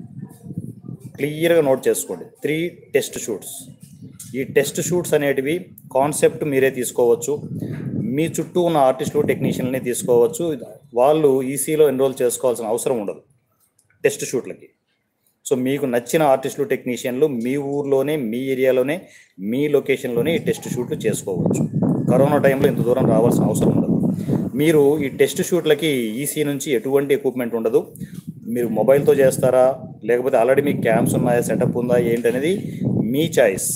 క్లియర్గా నోట్ చేసుకోండి త్రీ టెస్ట్ షూట్స్ ఈ టెస్ట్ షూట్స్ అనేటివి కాన్సెప్ట్ మీరే తీసుకోవచ్చు మీ చుట్టూ ఉన్న ఆర్టిస్టులు టెక్నీషియన్ని తీసుకోవచ్చు వాళ్ళు ఈసీలో ఎన్రోల్ చేసుకోవాల్సిన అవసరం ఉండదు టెస్ట్ షూట్లకి సో మీకు నచ్చిన ఆర్టిస్టులు టెక్నీషియన్లు మీ ఊర్లోనే మీ ఏరియాలోనే మీ లొకేషన్లోనే ఈ టెస్ట్ షూట్లు చేసుకోవచ్చు కరోనా టైంలో ఇంత దూరం రావాల్సిన అవసరం ఉండదు మీరు ఈ టెస్ట్ షూట్లకి ఈసీ నుంచి ఎటువంటి ఎక్విప్మెంట్ ఉండదు మీరు మొబైల్తో చేస్తారా లేకపోతే ఆల్రెడీ మీకు క్యామ్స్ ఉన్నాయా సెటప్ ఉందా ఏంటనేది మీ చాయిస్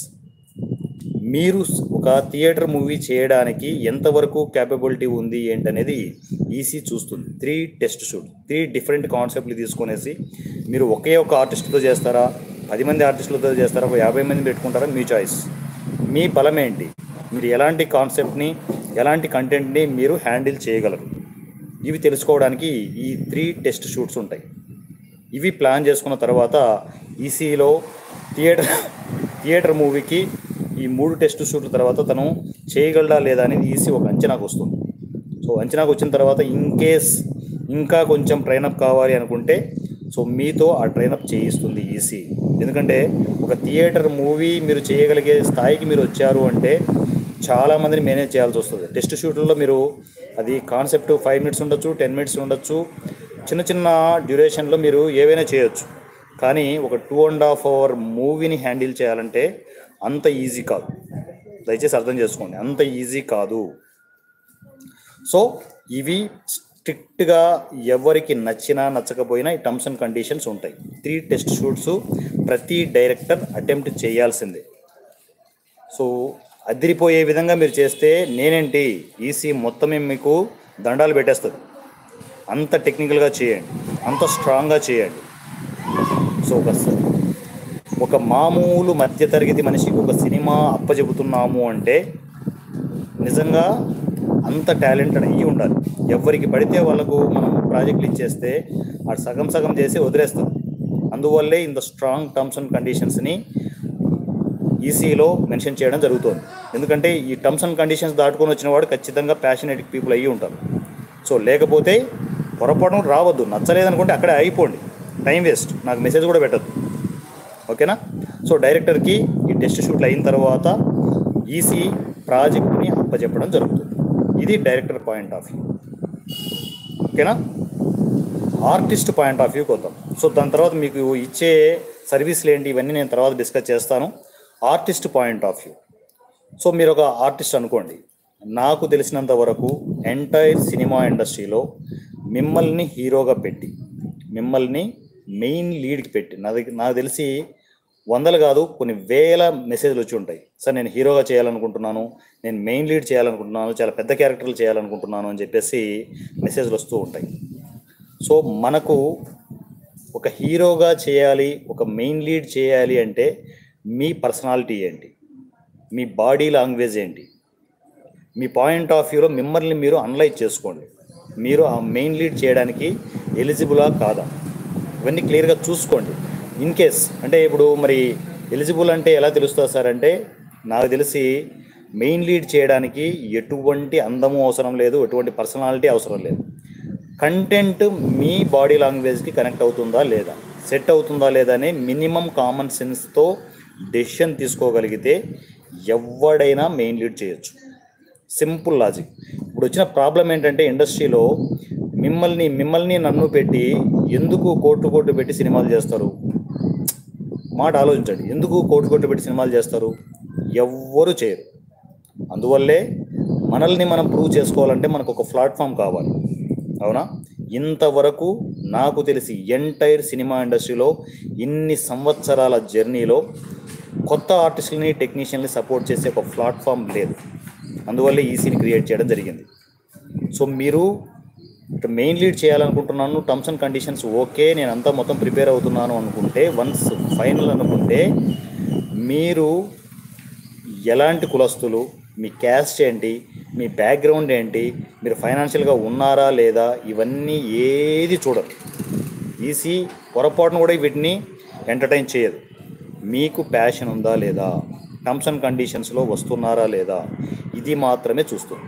మీరు ఒక థియేటర్ మూవీ చేయడానికి ఎంతవరకు క్యాపబిలిటీ ఉంది ఏంటనేది ఈసీ చూస్తుంది three test shoot three different కాన్సెప్ట్లు తీసుకునేసి మీరు ఒకే ఒక ఆర్టిస్ట్తో చేస్తారా పది మంది ఆర్టిస్టులతో చేస్తారా ఒక యాభై మంది పెట్టుకుంటారా మీ చాయిస్ మీ బలం ఏంటి మీరు ఎలాంటి కాన్సెప్ట్ని ఎలాంటి కంటెంట్ని మీరు హ్యాండిల్ చేయగలరు ఇవి తెలుసుకోవడానికి ఈ త్రీ టెస్ట్ షూట్స్ ఉంటాయి ఇవి ప్లాన్ చేసుకున్న తర్వాత ఈసీలో థియేటర్ థియేటర్ మూవీకి ఈ మూడు టెస్ట్ షూట్ల తర్వాత తను చేయగలడా లేదా అనేది ఈసీ ఒక అంచనాకు వస్తుంది సో అంచనాకు వచ్చిన తర్వాత ఇన్ కేస్ ఇంకా కొంచెం ట్రైనప్ కావాలి అనుకుంటే సో మీతో ఆ ట్రైనప్ చేయిస్తుంది ఈసీ ఎందుకంటే ఒక థియేటర్ మూవీ మీరు చేయగలిగే స్థాయికి మీరు వచ్చారు అంటే చాలా మందిని మేనేజ్ చేయాల్సి వస్తుంది టెస్ట్ షూట్లలో మీరు అది కాన్సెప్ట్ ఫైవ్ మినిట్స్ ఉండొచ్చు టెన్ మినిట్స్ ఉండొచ్చు చిన్న చిన్న డ్యూరేషన్లో మీరు ఏవైనా చేయొచ్చు కానీ ఒక టూ అండ్ హాఫ్ అవర్ మూవీని హ్యాండిల్ చేయాలంటే అంత ఈజీ కాదు దయచేసి అర్థం చేసుకోండి అంత ఈజీ కాదు సో ఇవి స్ట్రిక్ట్గా ఎవరికి నచ్చినా నచ్చకపోయినా ఈ టర్మ్స్ అండ్ కండిషన్స్ ఉంటాయి త్రీ టెస్ట్ షూట్స్ ప్రతి డైరెక్టర్ అటెంప్ట్ చేయాల్సిందే సో అదిరిపోయే విధంగా మీరు చేస్తే నేనేంటి ఈసీ మొత్తమే మీకు దండాలు పెట్టేస్తుంది అంత టెక్నికల్గా చేయండి అంత స్ట్రాంగ్గా చేయండి సో ఒక స- ఒక మామూలు మధ్యతరగతి మనిషికి ఒక సినిమా అప్పచెబుతున్నాము అంటే నిజంగా అంత టాలెంటెడ్ అయ్యి ఉండాలి ఎవరికి పడితే వాళ్ళకు మనం ప్రాజెక్టులు ఇచ్చేస్తే అది సగం సగం చేసి వదిలేస్తాం అందువల్లే ఇంత స్ట్రాంగ్ టర్మ్స్ అండ్ కండిషన్స్ని ఈసీలో మెన్షన్ చేయడం జరుగుతుంది ఎందుకంటే ఈ టర్మ్స్ అండ్ కండిషన్స్ దాటుకొని వచ్చిన వాడు ఖచ్చితంగా ప్యాషనేట్ పీపుల్ అయ్యి ఉంటారు సో లేకపోతే పొరపాటు రావద్దు నచ్చలేదనుకుంటే అక్కడే అయిపోండి టైం వేస్ట్ నాకు మెసేజ్ కూడా పెట్టద్దు ఓకేనా సో డైరెక్టర్కి ఈ టెస్ట్ షూట్లు అయిన తర్వాత ఈసీ ప్రాజెక్ట్ని అప్పచెప్పడం జరుగుతుంది ఇది డైరెక్టర్ పాయింట్ ఆఫ్ వ్యూ ఓకేనా ఆర్టిస్ట్ పాయింట్ ఆఫ్ వ్యూకి వద్దాం సో దాని తర్వాత మీకు ఇచ్చే సర్వీసులు ఏంటి ఇవన్నీ నేను తర్వాత డిస్కస్ చేస్తాను artist point of view so మీరు ఒక ఆర్టిస్ట్ అనుకోండి నాకు తెలిసినంత వరకు ఎంటైర్ సినిమా ఇండస్ట్రీలో మిమ్మల్ని హీరోగా పెట్టి మిమ్మల్ని మెయిన్ లీడ్కి పెట్టి నా దగ్గర నాకు తెలిసి వందలు కాదు కొన్ని వేల మెసేజ్లు వచ్చి ఉంటాయి సార్ నేను హీరోగా చేయాలనుకుంటున్నాను నేను మెయిన్ లీడ్ చేయాలనుకుంటున్నాను చాలా పెద్ద క్యారెక్టర్లు చేయాలనుకుంటున్నాను అని చెప్పేసి మెసేజ్లు వస్తూ ఉంటాయి సో మనకు ఒక హీరోగా చేయాలి ఒక మెయిన్ లీడ్ చేయాలి అంటే మీ పర్సనాలిటీ ఏంటి మీ బాడీ లాంగ్వేజ్ ఏంటి మీ పాయింట్ ఆఫ్ వ్యూలో మిమ్మల్ని మీరు అనలైజ్ చేసుకోండి మీరు ఆ మెయిన్ లీడ్ చేయడానికి ఎలిజిబులా కాదా ఇవన్నీ క్లియర్గా చూసుకోండి ఇన్ కేస్ అంటే ఇప్పుడు మరి ఎలిజిబుల్ అంటే ఎలా తెలుస్తుంది సార్ అంటే నాకు తెలిసి మెయిన్ లీడ్ చేయడానికి ఎటువంటి అందము అవసరం లేదు ఎటువంటి పర్సనాలిటీ అవసరం లేదు కంటెంట్ మీ బాడీ లాంగ్వేజ్కి కనెక్ట్ అవుతుందా లేదా సెట్ అవుతుందా లేదా అనే మినిమం కామన్ సెన్స్తో డెసిషన్ తీసుకోగలిగితే ఎవడైనా మెయిన్ లీడ్ చేయొచ్చు సింపుల్ లాజిక్ ఇప్పుడు వచ్చిన ప్రాబ్లం ఏంటంటే ఇండస్ట్రీలో మిమ్మల్ని మిమ్మల్ని నన్ను పెట్టి ఎందుకు కోట్లు కోట్లు పెట్టి సినిమాలు చేస్తారు మాట ఆలోచించండి ఎందుకు కోట్లు కోట్లు పెట్టి సినిమాలు చేస్తారు ఎవ్వరు చేయరు అందువల్లే మనల్ని మనం ప్రూవ్ చేసుకోవాలంటే మనకు ఒక ప్లాట్ఫామ్ కావాలి అవునా ఇంతవరకు నాకు తెలిసి ఎంటైర్ సినిమా ఇండస్ట్రీలో ఇన్ని సంవత్సరాల జర్నీలో కొత్త ఆర్టిస్టులని టెక్నీషియన్ని సపోర్ట్ చేసే ఒక ప్లాట్ఫామ్ లేదు అందువల్ల ఈసీని క్రియేట్ చేయడం జరిగింది సో మీరు మెయిన్ లీడ్ చేయాలనుకుంటున్నాను టర్మ్స్ అండ్ కండిషన్స్ ఓకే నేను అంతా మొత్తం ప్రిపేర్ అవుతున్నాను అనుకుంటే వన్స్ ఫైనల్ అనుకుంటే మీరు ఎలాంటి కులస్తులు మీ క్యాస్ట్ ఏంటి మీ బ్యాక్గ్రౌండ్ ఏంటి మీరు ఫైనాన్షియల్గా ఉన్నారా లేదా ఇవన్నీ ఏది చూడరు ఈసీ పొరపాటును కూడా వీటిని ఎంటర్టైన్ చేయదు మీకు ప్యాషన్ ఉందా లేదా టర్మ్స్ అండ్ కండిషన్స్లో వస్తున్నారా లేదా ఇది మాత్రమే చూస్తుంది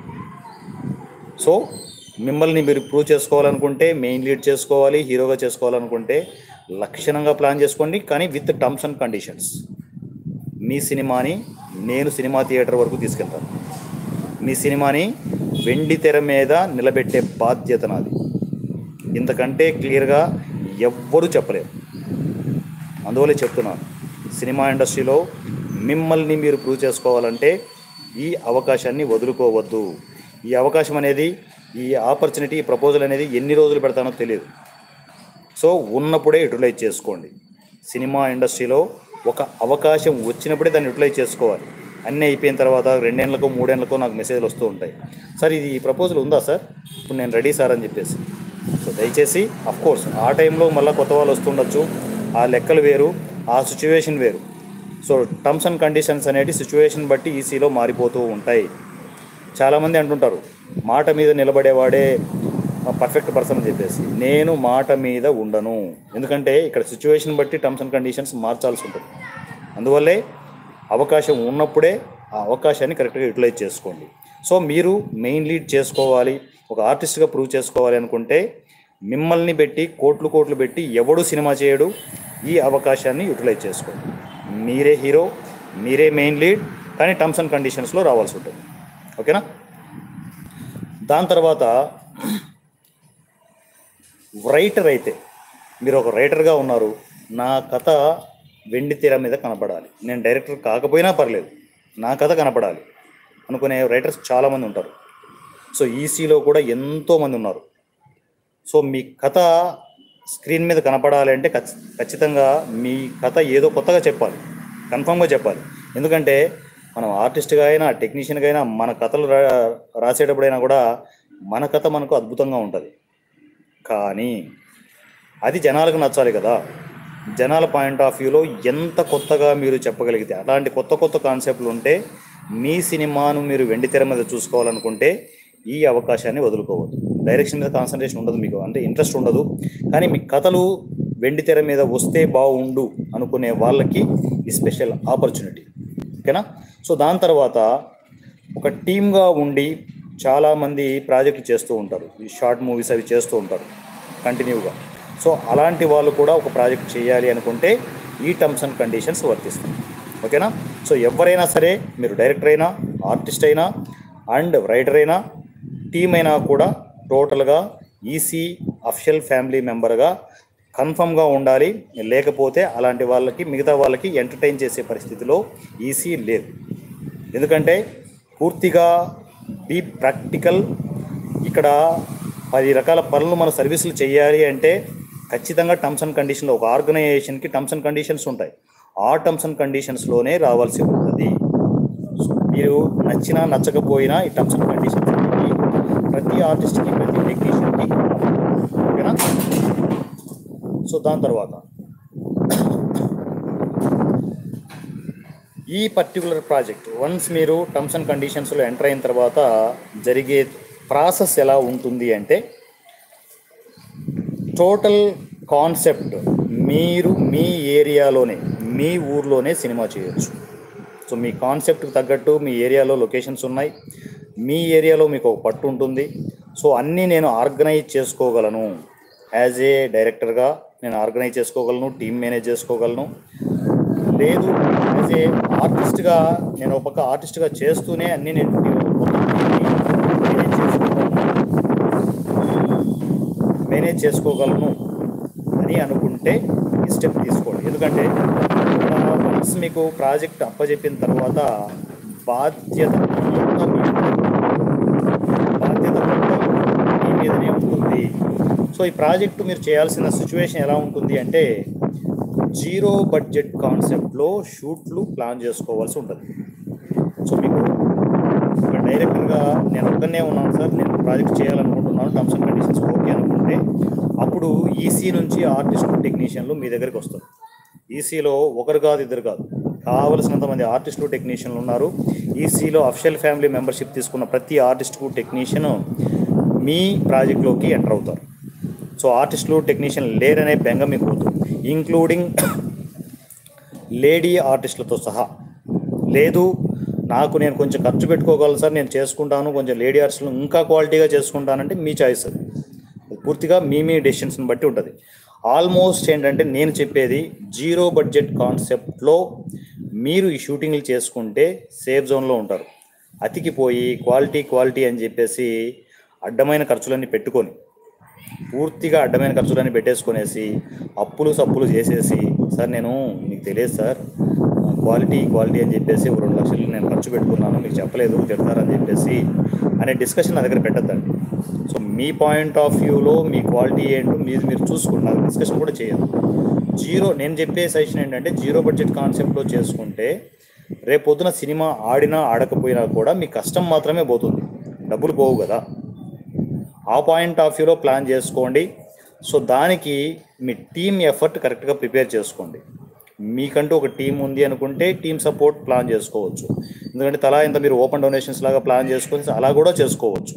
సో మిమ్మల్ని మీరు ప్రూవ్ చేసుకోవాలనుకుంటే మెయిన్ లీడ్ చేసుకోవాలి హీరోగా చేసుకోవాలనుకుంటే లక్షణంగా ప్లాన్ చేసుకోండి కానీ విత్ టర్మ్స్ అండ్ కండిషన్స్ మీ సినిమాని నేను సినిమా థియేటర్ వరకు తీసుకెళ్తాను మీ సినిమాని వెండి తెర మీద నిలబెట్టే బాధ్యత నాది ఇంతకంటే క్లియర్గా ఎవ్వరూ చెప్పలేరు అందువల్లే చెప్తున్నాను సినిమా ఇండస్ట్రీలో మిమ్మల్ని మీరు ప్రూవ్ చేసుకోవాలంటే ఈ అవకాశాన్ని వదులుకోవద్దు ఈ అవకాశం అనేది ఈ ఆపర్చునిటీ ఈ ప్రపోజల్ అనేది ఎన్ని రోజులు పెడతానో తెలియదు సో ఉన్నప్పుడే యూటిలైజ్ చేసుకోండి సినిమా ఇండస్ట్రీలో ఒక అవకాశం వచ్చినప్పుడే దాన్ని యూటిలైజ్ చేసుకోవాలి అన్నీ అయిపోయిన తర్వాత రెండేళ్లకో మూడేళ్లకో నాకు మెసేజ్లు వస్తూ ఉంటాయి సార్ ఇది ఈ ప్రపోజల్ ఉందా సార్ ఇప్పుడు నేను రెడీ సార్ అని చెప్పేసి సో దయచేసి కోర్స్ ఆ టైంలో మళ్ళీ కొత్త వాళ్ళు వస్తుండొచ్చు ఆ లెక్కలు వేరు ఆ సిచ్యువేషన్ వేరు సో టర్మ్స్ అండ్ కండిషన్స్ అనేవి సిచ్యువేషన్ బట్టి ఈసీలో మారిపోతూ ఉంటాయి చాలామంది అంటుంటారు మాట మీద నిలబడేవాడే పర్ఫెక్ట్ పర్సన్ అని చెప్పేసి నేను మాట మీద ఉండను ఎందుకంటే ఇక్కడ సిచ్యువేషన్ బట్టి టర్మ్స్ అండ్ కండిషన్స్ మార్చాల్సి ఉంటుంది అందువల్లే అవకాశం ఉన్నప్పుడే ఆ అవకాశాన్ని కరెక్ట్గా యూటిలైజ్ చేసుకోండి సో మీరు మెయిన్ లీడ్ చేసుకోవాలి ఒక ఆర్టిస్ట్గా ప్రూవ్ చేసుకోవాలి అనుకుంటే మిమ్మల్ని పెట్టి కోట్లు కోట్లు పెట్టి ఎవడు సినిమా చేయడు ఈ అవకాశాన్ని యూటిలైజ్ చేసుకోండి మీరే హీరో మీరే మెయిన్ లీడ్ కానీ టర్మ్స్ అండ్ కండిషన్స్లో రావాల్సి ఉంటుంది ఓకేనా దాని తర్వాత రైటర్ అయితే మీరు ఒక రైటర్గా ఉన్నారు నా కథ వెండి తెర మీద కనపడాలి నేను డైరెక్టర్ కాకపోయినా పర్లేదు నా కథ కనపడాలి అనుకునే రైటర్స్ చాలామంది ఉంటారు సో ఈసీలో కూడా ఎంతోమంది ఉన్నారు సో మీ కథ స్క్రీన్ మీద కనపడాలి అంటే ఖచ్- ఖచ్చితంగా మీ కథ ఏదో కొత్తగా చెప్పాలి కన్ఫామ్గా చెప్పాలి ఎందుకంటే మనం ఆర్టిస్ట్గా అయినా టెక్నీషియన్గా అయినా మన కథలు రా రాసేటప్పుడైనా కూడా మన కథ మనకు అద్భుతంగా ఉంటుంది కానీ అది జనాలకు నచ్చాలి కదా జనాల పాయింట్ ఆఫ్ వ్యూలో ఎంత కొత్తగా మీరు చెప్పగలిగితే అలాంటి కొత్త కొత్త కాన్సెప్ట్లు ఉంటే మీ సినిమాను మీరు వెండి తెర మీద చూసుకోవాలనుకుంటే ఈ అవకాశాన్ని వదులుకోవద్దు డైరెక్షన్ మీద కాన్సన్ట్రేషన్ ఉండదు మీకు అంటే ఇంట్రెస్ట్ ఉండదు కానీ మీ కథలు వెండి తెర మీద వస్తే బాగుండు అనుకునే వాళ్ళకి ఈ స్పెషల్ ఆపర్చునిటీ ఓకేనా సో దాని తర్వాత ఒక టీమ్గా ఉండి చాలామంది ప్రాజెక్టులు చేస్తూ ఉంటారు ఈ షార్ట్ మూవీస్ అవి చేస్తూ ఉంటారు కంటిన్యూగా సో అలాంటి వాళ్ళు కూడా ఒక ప్రాజెక్ట్ చేయాలి అనుకుంటే ఈ టర్మ్స్ అండ్ కండిషన్స్ వర్తిస్తాయి ఓకేనా సో ఎవరైనా సరే మీరు డైరెక్టర్ అయినా ఆర్టిస్ట్ అయినా అండ్ రైటర్ అయినా టీమ్ అయినా కూడా టోటల్గా ఈసీ అఫిషియల్ ఫ్యామిలీ మెంబర్గా కన్ఫర్మ్గా ఉండాలి లేకపోతే అలాంటి వాళ్ళకి మిగతా వాళ్ళకి ఎంటర్టైన్ చేసే పరిస్థితిలో ఈసీ లేదు ఎందుకంటే పూర్తిగా బీ ప్రాక్టికల్ ఇక్కడ పది రకాల పనులు మన సర్వీసులు చేయాలి అంటే ఖచ్చితంగా టర్మ్స్ అండ్ కండిషన్లో ఒక ఆర్గనైజేషన్కి టర్మ్స్ అండ్ కండిషన్స్ ఉంటాయి ఆ టర్మ్స్ అండ్ కండిషన్స్లోనే రావాల్సి ఉంటుంది సో మీరు నచ్చినా నచ్చకపోయినా ఈ టర్మ్స్ అండ్ కండిషన్స్ అనేవి ప్రతి ఆర్టిస్ట్కి ప్రతి టెక్నీషియన్కి ఓకేనా సో దాని తర్వాత ఈ పర్టికులర్ ప్రాజెక్ట్ వన్స్ మీరు టర్మ్స్ అండ్ కండిషన్స్లో ఎంటర్ అయిన తర్వాత జరిగే ప్రాసెస్ ఎలా ఉంటుంది అంటే టోటల్ కాన్సెప్ట్ మీరు మీ ఏరియాలోనే మీ ఊర్లోనే సినిమా చేయొచ్చు సో మీ కాన్సెప్ట్కి తగ్గట్టు మీ ఏరియాలో లొకేషన్స్ ఉన్నాయి మీ ఏరియాలో మీకు ఒక పట్టు ఉంటుంది సో అన్నీ నేను ఆర్గనైజ్ చేసుకోగలను యాజ్ ఏ డైరెక్టర్గా నేను ఆర్గనైజ్ చేసుకోగలను టీమ్ మేనేజ్ చేసుకోగలను లేదు యాజ్ ఏ ఆర్టిస్ట్గా నేను ఒక పక్క ఆర్టిస్ట్గా చేస్తూనే అన్నీ నేను మొత్తం మేనేజ్ చేసుకోగలను మేనేజ్ చేసుకోగలను అని అనుకుంటే ఈ స్టెప్ తీసుకోండి ఎందుకంటే వన్స్ మీకు ప్రాజెక్ట్ అప్పచెప్పిన తర్వాత బాధ్యత మొత్తం మీ బాధ్యత మొత్తం మీ మీదనే ఉంటుంది సో ఈ ప్రాజెక్టు మీరు చేయాల్సిన సిచ్యువేషన్ ఎలా ఉంటుంది అంటే జీరో బడ్జెట్ కాన్సెప్ట్లో షూట్లు ప్లాన్ చేసుకోవాల్సి ఉంటుంది సో మీకు ఒక డైరెక్టర్గా నేను ఒక్కనే ఉన్నాను సార్ నేను ప్రాజెక్ట్ చేయాలనుకుంటున్నాను టర్మ్స్ అండ్ కండిషన్స్ ఓకే అనుకుంటే అప్పుడు ఈసీ నుంచి ఆర్టిస్టులు టెక్నీషియన్లు మీ దగ్గరికి వస్తారు ఈసీలో ఒకరు కాదు ఇద్దరు కాదు కావలసినంత మంది ఆర్టిస్టులు టెక్నీషియన్లు ఉన్నారు ఈసీలో అఫిషియల్ ఫ్యామిలీ మెంబర్షిప్ తీసుకున్న ప్రతి ఆర్టిస్ట్కు టెక్నీషియన్ మీ ప్రాజెక్ట్లోకి ఎంటర్ అవుతారు సో ఆర్టిస్టులు టెక్నీషియన్ లేరనే బెంగ మీకు పోతుంది ఇంక్లూడింగ్ లేడీ ఆర్టిస్టులతో సహా లేదు నాకు నేను కొంచెం ఖర్చు పెట్టుకోగలను సార్ నేను చేసుకుంటాను కొంచెం లేడీ ఆర్టిస్టులు ఇంకా క్వాలిటీగా చేసుకుంటానంటే మీ చాయిస్ అది పూర్తిగా మీ మీ డెసిషన్స్ని బట్టి ఉంటుంది ఆల్మోస్ట్ ఏంటంటే నేను చెప్పేది జీరో బడ్జెట్ కాన్సెప్ట్లో మీరు ఈ షూటింగ్లు చేసుకుంటే సేఫ్ జోన్లో ఉంటారు అతికిపోయి క్వాలిటీ క్వాలిటీ అని చెప్పేసి అడ్డమైన ఖర్చులన్నీ పెట్టుకొని పూర్తిగా అడ్డమైన ఖర్చులన్నీ పెట్టేసుకునేసి అప్పులు సప్పులు చేసేసి సార్ నేను మీకు తెలియదు సార్ క్వాలిటీ క్వాలిటీ అని చెప్పేసి ఒక రెండు లక్షలు నేను ఖర్చు పెట్టుకున్నాను మీకు చెప్పలేదు తిడతారని చెప్పేసి అనే డిస్కషన్ నా దగ్గర పెట్టద్దండి సో మీ పాయింట్ ఆఫ్ వ్యూలో మీ క్వాలిటీ ఏంటో మీరు మీరు చూసుకున్నారు డిస్కషన్ కూడా చేయదు జీరో నేను చెప్పే సజెషన్ ఏంటంటే జీరో బడ్జెట్ కాన్సెప్ట్లో చేసుకుంటే రేపు పొద్దున సినిమా ఆడినా ఆడకపోయినా కూడా మీ కష్టం మాత్రమే పోతుంది డబ్బులు పోవు కదా ఆ పాయింట్ ఆఫ్ వ్యూలో ప్లాన్ చేసుకోండి సో దానికి మీ టీమ్ ఎఫర్ట్ కరెక్ట్గా ప్రిపేర్ చేసుకోండి మీకంటూ ఒక టీం ఉంది అనుకుంటే టీమ్ సపోర్ట్ ప్లాన్ చేసుకోవచ్చు ఎందుకంటే తలా ఇంత మీరు ఓపెన్ డొనేషన్స్ లాగా ప్లాన్ చేసుకొని అలా కూడా చేసుకోవచ్చు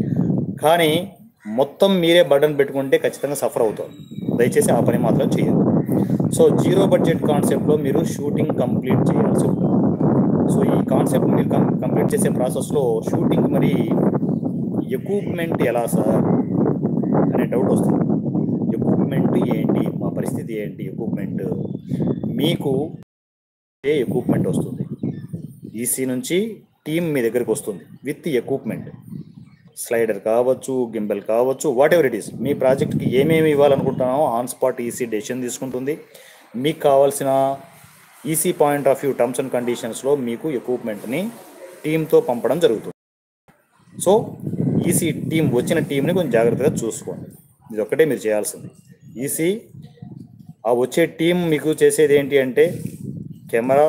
కానీ మొత్తం మీరే బర్డన్ పెట్టుకుంటే ఖచ్చితంగా సఫర్ అవుతారు దయచేసి ఆ పని మాత్రం చేయదు సో జీరో బడ్జెట్ కాన్సెప్ట్లో మీరు షూటింగ్ కంప్లీట్ చేయాల్సి ఉంటుంది సో ఈ కాన్సెప్ట్ మీరు కం కంప్లీట్ చేసే ప్రాసెస్లో షూటింగ్ మరి ఎక్విప్మెంట్ ఎలా సార్ అనే డౌట్ వస్తుంది ఎక్విప్మెంట్ ఏంటి మా పరిస్థితి ఏంటి ఎక్విప్మెంట్ మీకు ఏ ఎక్విప్మెంట్ వస్తుంది ఈసీ నుంచి టీం మీ దగ్గరికి వస్తుంది విత్ ఎక్విప్మెంట్ స్లైడర్ కావచ్చు గింబెల్ కావచ్చు వాట్ ఎవర్ ఇట్ ఈస్ మీ ప్రాజెక్ట్కి ఏమేమి ఇవ్వాలనుకుంటున్నామో ఆన్ స్పాట్ ఈసీ డెసిషన్ తీసుకుంటుంది మీకు కావాల్సిన EC point of view terms and కండిషన్స్లో మీకు ఎక్విప్మెంట్ని టీంతో పంపడం జరుగుతుంది సో ఈసీ టీం వచ్చిన టీంని కొంచెం జాగ్రత్తగా చూసుకోండి ఇది ఒక్కటే మీరు చేయాల్సింది ఈసీ ఆ వచ్చే టీం మీకు చేసేది ఏంటి అంటే కెమెరా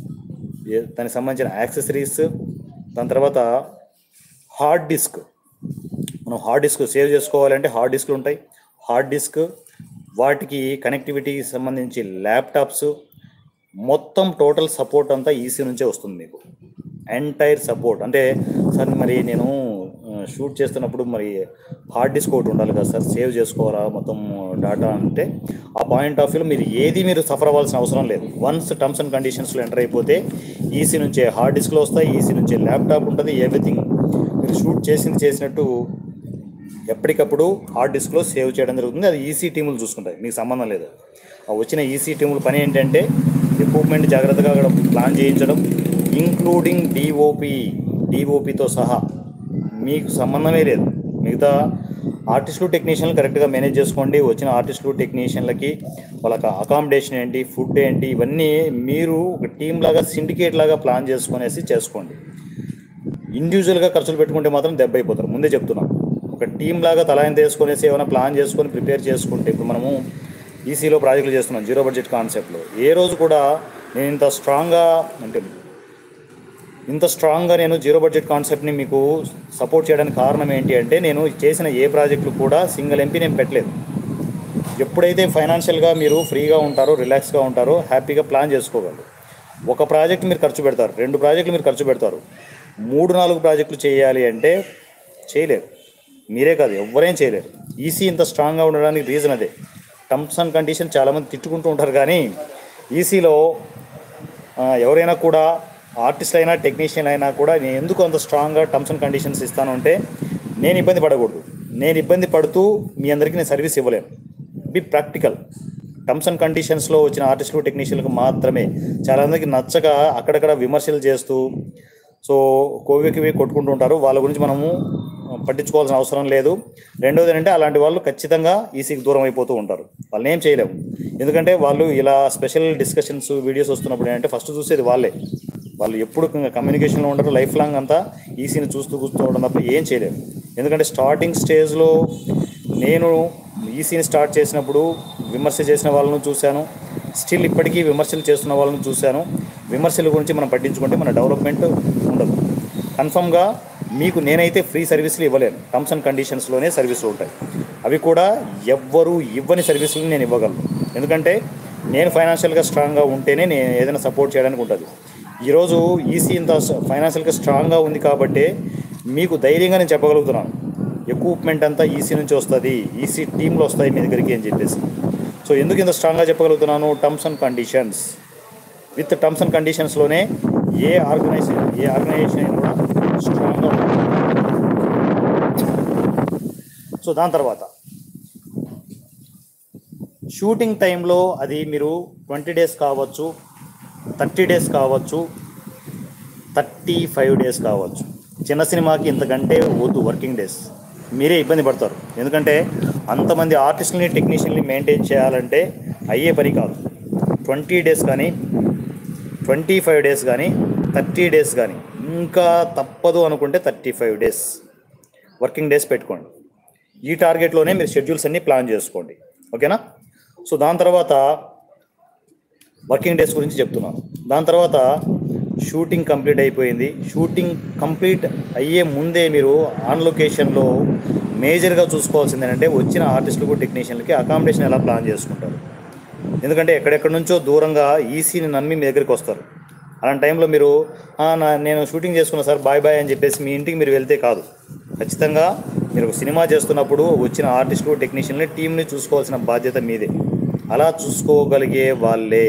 ఏ- దానికి సంబంధించిన యాక్సెసరీస్ దాని తర్వాత హార్డ్ డిస్క్ మనం హార్డ్ డిస్క్ సేవ్ చేసుకోవాలంటే హార్డ్ డిస్క్లు ఉంటాయి హార్డ్ డిస్క్ వాటికి కనెక్టివిటీకి సంబంధించి ల్యాప్టాప్స్ మొత్తం టోటల్ సపోర్ట్ అంతా ఈసీ నుంచే వస్తుంది మీకు ఎంటైర్ సపోర్ట్ అంటే సార్ మరి నేను షూట్ చేస్తున్నప్పుడు మరి హార్డ్ డిస్క్ ఒకటి ఉండాలి కదా సార్ సేవ్ చేసుకోవాలా మొత్తం డాటా అంటే ఆ పాయింట్ ఆఫ్ వ్యూలో మీరు ఏది మీరు సఫర్ అవ్వాల్సిన అవసరం లేదు వన్స్ టర్మ్స్ అండ్ కండిషన్స్లో ఎంటర్ అయిపోతే ఈసీ నుంచే హార్డ్ డిస్క్లో వస్తాయి ఈసీ నుంచే ల్యాప్టాప్ ఉంటుంది ఎవ్రీథింగ్ మీరు షూట్ చేసింది చేసినట్టు ఎప్పటికప్పుడు హార్డ్ డిస్క్లో సేవ్ చేయడం జరుగుతుంది అది ఈసీ టీములు చూసుకుంటాయి మీకు సంబంధం లేదు ఆ వచ్చిన ఈసీ టీముల పని ఏంటంటే ఎక్విప్మెంట్ జాగ్రత్తగా అక్కడ ప్లాన్ చేయించడం ఇంక్లూడింగ్ డిఓపి డిఓపితో సహా మీకు సంబంధమే లేదు మిగతా ఆర్టిస్టులు టెక్నీషియన్లు కరెక్ట్గా మేనేజ్ చేసుకోండి వచ్చిన ఆర్టిస్టులు టెక్నీషియన్లకి వాళ్ళకి అకామిడేషన్ ఏంటి ఫుడ్ ఏంటి ఇవన్నీ మీరు ఒక టీం లాగా సిండికేట్ లాగా ప్లాన్ చేసుకునేసి చేసుకోండి ఇండివిజువల్గా ఖర్చులు పెట్టుకుంటే మాత్రం దెబ్బ అయిపోతారు ముందే చెప్తున్నాం ఒక టీం లాగా తలాయింత వేసుకునేసి ఏమైనా ప్లాన్ చేసుకొని ప్రిపేర్ చేసుకుంటే ఇప్పుడు మనము ఈసీలో ప్రాజెక్టులు చేస్తున్నాం జీరో బడ్జెట్ కాన్సెప్ట్లో ఏ రోజు కూడా నేను ఇంత స్ట్రాంగ్గా అంటే ఇంత స్ట్రాంగ్గా నేను జీరో బడ్జెట్ కాన్సెప్ట్ని మీకు సపోర్ట్ చేయడానికి కారణం ఏంటి అంటే నేను చేసిన ఏ ప్రాజెక్టులు కూడా సింగిల్ ఎంపీ నేను పెట్టలేదు ఎప్పుడైతే ఫైనాన్షియల్గా మీరు ఫ్రీగా ఉంటారో రిలాక్స్గా ఉంటారో హ్యాపీగా ప్లాన్ చేసుకోగలరు ఒక ప్రాజెక్ట్ మీరు ఖర్చు పెడతారు రెండు ప్రాజెక్టులు మీరు ఖర్చు పెడతారు మూడు నాలుగు ప్రాజెక్టులు చేయాలి అంటే చేయలేరు మీరే కాదు ఎవరేం చేయలేరు ఈసీ ఇంత స్ట్రాంగ్గా ఉండడానికి రీజన్ అదే టర్మ్స్ అండ్ కండిషన్ చాలామంది తిట్టుకుంటూ ఉంటారు కానీ ఈసీలో ఎవరైనా కూడా ఆర్టిస్ట్ అయినా టెక్నీషియన్ అయినా కూడా నేను ఎందుకు అంత స్ట్రాంగ్గా టర్మ్స్ అండ్ కండిషన్స్ ఇస్తాను అంటే నేను ఇబ్బంది పడకూడదు నేను ఇబ్బంది పడుతూ మీ అందరికీ నేను సర్వీస్ ఇవ్వలేను బి ప్రాక్టికల్ టర్మ్స్ అండ్ కండిషన్స్లో వచ్చిన ఆర్టిస్టులు టెక్నీషియన్లకు మాత్రమే చాలా మందికి నచ్చక అక్కడక్కడ విమర్శలు చేస్తూ సో కోవికి కొట్టుకుంటూ ఉంటారు వాళ్ళ గురించి మనము పట్టించుకోవాల్సిన అవసరం లేదు రెండోది ఏంటంటే అలాంటి వాళ్ళు ఖచ్చితంగా ఈసీకి దూరం అయిపోతూ ఉంటారు వాళ్ళని ఏం చేయలేము ఎందుకంటే వాళ్ళు ఇలా స్పెషల్ డిస్కషన్స్ వీడియోస్ వస్తున్నప్పుడు ఏంటంటే ఫస్ట్ చూసేది వాళ్ళే వాళ్ళు ఎప్పుడు కమ్యూనికేషన్లో ఉండరు లైఫ్ లాంగ్ అంతా ఈసీని చూస్తూ కూస్తూ ఉండడం తప్ప ఏం చేయలేరు ఎందుకంటే స్టార్టింగ్ స్టేజ్లో నేను ఈసీని స్టార్ట్ చేసినప్పుడు విమర్శ చేసిన వాళ్ళను చూశాను స్టిల్ ఇప్పటికీ విమర్శలు చేస్తున్న వాళ్ళని చూశాను విమర్శల గురించి మనం పట్టించుకుంటే మన డెవలప్మెంట్ ఉండదు కన్ఫర్మ్గా మీకు నేనైతే ఫ్రీ సర్వీసులు ఇవ్వలేను టర్మ్స్ అండ్ కండిషన్స్లోనే సర్వీసులు ఉంటాయి అవి కూడా ఎవ్వరు ఇవ్వని సర్వీసులు నేను ఇవ్వగలను ఎందుకంటే నేను ఫైనాన్షియల్గా స్ట్రాంగ్గా ఉంటేనే నేను ఏదైనా సపోర్ట్ చేయడానికి ఉంటుంది ఈరోజు ఈసీ ఇంత ఫైనాన్షియల్గా స్ట్రాంగ్గా ఉంది కాబట్టి మీకు ధైర్యంగా నేను చెప్పగలుగుతున్నాను ఎక్విప్మెంట్ అంతా ఈసీ నుంచి వస్తుంది ఈసీ టీంలో వస్తాయి మీ దగ్గరికి అని చెప్పేసి సో ఎందుకు ఇంత స్ట్రాంగ్గా చెప్పగలుగుతున్నాను terms and conditions with terms and కండిషన్స్లోనే ఏ ఆర్గనైజేషన్ ఏ ఆర్గనైజేషన్ అయినా కూడా స్ట్రాంగ్గా ఉంటుంది సో దాని తర్వాత షూటింగ్ టైంలో అది మీరు ట్వంటీ డేస్ కావచ్చు థర్టీ డేస్ కావచ్చు థర్టీ ఫైవ్ డేస్ కావచ్చు చిన్న సినిమాకి ఇంతకంటే వద్దు వర్కింగ్ డేస్ మీరే ఇబ్బంది పడతారు ఎందుకంటే అంతమంది ఆర్టిస్టులని టెక్నీషియన్ని మెయింటైన్ చేయాలంటే అయ్యే పని కాదు ట్వంటీ డేస్ కానీ ట్వంటీ ఫైవ్ డేస్ కానీ థర్టీ డేస్ కానీ ఇంకా తప్పదు అనుకుంటే thirty five days working days పెట్టుకోండి ఈ టార్గెట్లోనే మీరు షెడ్యూల్స్ అన్నీ ప్లాన్ చేసుకోండి ఓకేనా సో దాని తర్వాత వర్కింగ్ డేస్ గురించి చెప్తున్నాను దాని తర్వాత షూటింగ్ కంప్లీట్ అయిపోయింది షూటింగ్ కంప్లీట్ అయ్యే ముందే మీరు ఆన్ లొకేషన్లో మేజర్గా చూసుకోవాల్సింది ఏంటంటే వచ్చిన ఆర్టిస్టులకు టెక్నీషియన్లకి అకామిడేషన్ ఎలా ప్లాన్ చేసుకుంటారు ఎందుకంటే ఎక్కడెక్కడి నుంచో దూరంగా ఈసీని నమ్మి మీ దగ్గరికి వస్తారు అలాంటి టైంలో మీరు "ఆ, నా నేను షూటింగ్ చేసుకున్నా సార్ బాయ్ బాయ్ అని చెప్పేసి మీ ఇంటికి మీరు వెళ్తే కాదు ఖచ్చితంగా మీరు ఒక సినిమా చేస్తున్నప్పుడు వచ్చిన ఆర్టిస్టులు టెక్నీషియన్ని టీంని చూసుకోవాల్సిన బాధ్యత మీదే అలా చూసుకోగలిగే వాళ్ళే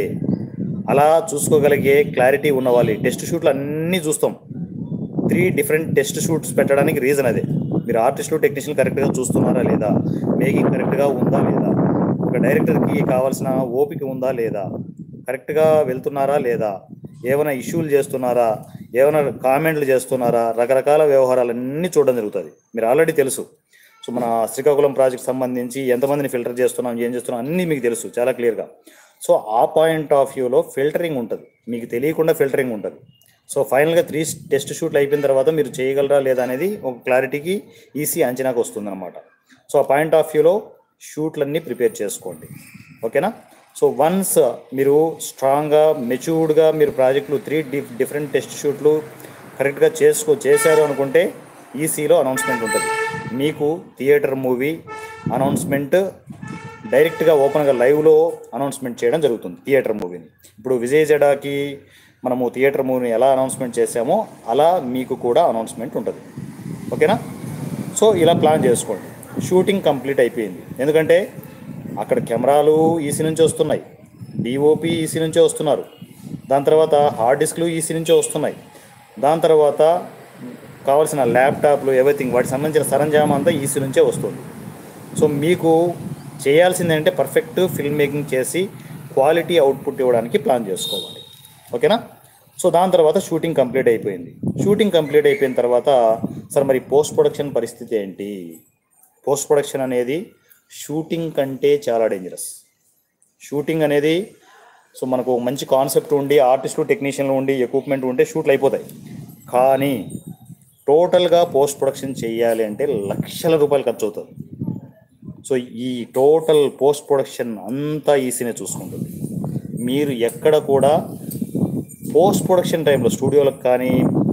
అలా చూసుకోగలిగే క్లారిటీ ఉన్న వాళ్ళే టెస్ట్ షూట్లు అన్నీ చూస్తాం త్రీ డిఫరెంట్ టెస్ట్ షూట్స్ పెట్టడానికి రీజన్ అదే మీరు ఆర్టిస్టులు టెక్నీషియన్ కరెక్ట్గా చూస్తున్నారా లేదా మేకింగ్ కరెక్ట్గా ఉందా లేదా ఒక డైరెక్టర్కి కావాల్సిన ఓపిక ఉందా లేదా కరెక్ట్గా వెళ్తున్నారా లేదా ఏమైనా ఇష్యూలు చేస్తున్నారా ఏమైనా కామెంట్లు చేస్తున్నారా రకరకాల వ్యవహారాలన్నీ చూడడం జరుగుతుంది మీరు ఆల్రెడీ తెలుసు సో మన శ్రీకాకుళం ప్రాజెక్ట్ సంబంధించి ఎంతమందిని ఫిల్టర్ చేస్తున్నాం ఏం చేస్తున్నాం అన్నీ మీకు తెలుసు చాలా క్లియర్గా సో ఆ పాయింట్ ఆఫ్ వ్యూలో ఫిల్టరింగ్ ఉంటుంది మీకు తెలియకుండా ఫిల్టరింగ్ ఉంటుంది సో ఫైనల్గా త్రీ టెస్ట్ షూట్లు అయిపోయిన తర్వాత మీరు చేయగలరా లేదా అనేది ఒక క్లారిటీకి ఈసీ అంచనాకు వస్తుందన్నమాట సో ఆ పాయింట్ ఆఫ్ వ్యూలో షూట్లన్నీ ప్రిపేర్ చేసుకోండి ఓకేనా సో వన్స్ మీరు స్ట్రాంగ్గా మెచ్యూర్డ్గా మీరు ప్రాజెక్టులు త్రీ డిఫ్ డిఫరెంట్ టెస్ట్ షూట్లు కరెక్ట్గా చేసుకో చేశారు అనుకుంటే ఈసీలో అనౌన్స్మెంట్ ఉంటుంది మీకు థియేటర్ మూవీ అనౌన్స్మెంట్ డైరెక్ట్గా ఓపెన్గా లైవ్లో అనౌన్స్మెంట్ చేయడం జరుగుతుంది థియేటర్ మూవీని ఇప్పుడు విజయ్ జడాకి మనము థియేటర్ మూవీని ఎలా అనౌన్స్మెంట్ చేసామో అలా మీకు కూడా అనౌన్స్మెంట్ ఉంటుంది ఓకేనా సో ఇలా ప్లాన్ చేసుకోండి షూటింగ్ కంప్లీట్ అయిపోయింది ఎందుకంటే అక్కడ కెమెరాలు ఈసీ నుంచి వస్తున్నాయి డిఓపి ఈసీ నుంచే వస్తున్నారు దాని తర్వాత హార్డ్ డిస్క్లు ఈసీ నుంచే వస్తున్నాయి దాని తర్వాత కావాల్సిన ల్యాప్టాప్లు ఎవ్రీథింగ్ వాటికి సంబంధించిన సరంజామా అంతా ఈసీ నుంచే వస్తుంది సో మీకు చేయాల్సింది ఏంటంటే పర్ఫెక్ట్ ఫిల్మ్ మేకింగ్ చేసి క్వాలిటీ అవుట్పుట్ ఇవ్వడానికి ప్లాన్ చేసుకోవాలి ఓకేనా సో దాని తర్వాత షూటింగ్ కంప్లీట్ అయిపోయింది షూటింగ్ కంప్లీట్ అయిపోయిన తర్వాత సార్ మరి పోస్ట్ ప్రొడక్షన్ పరిస్థితి ఏంటి పోస్ట్ ప్రొడక్షన్ అనేది షూటింగ్ కంటే చాలా డేంజరస్ షూటింగ్ అనేది సో మనకు మంచి కాన్సెప్ట్ ఉండి ఆర్టిస్టులు టెక్నీషియన్లు ఉండి ఎక్విప్మెంట్ ఉంటే షూట్లు అయిపోతాయి కానీ టోటల్గా పోస్ట్ ప్రొడక్షన్ చేయాలి అంటే లక్షల రూపాయలు ఖర్చు అవుతుంది సో ఈ టోటల్ పోస్ట్ ప్రొడక్షన్ అంతా ఈసీనే చూసుకుంటుంది మీరు ఎక్కడ కూడా పోస్ట్ ప్రొడక్షన్ టైంలో స్టూడియోలకు కానీ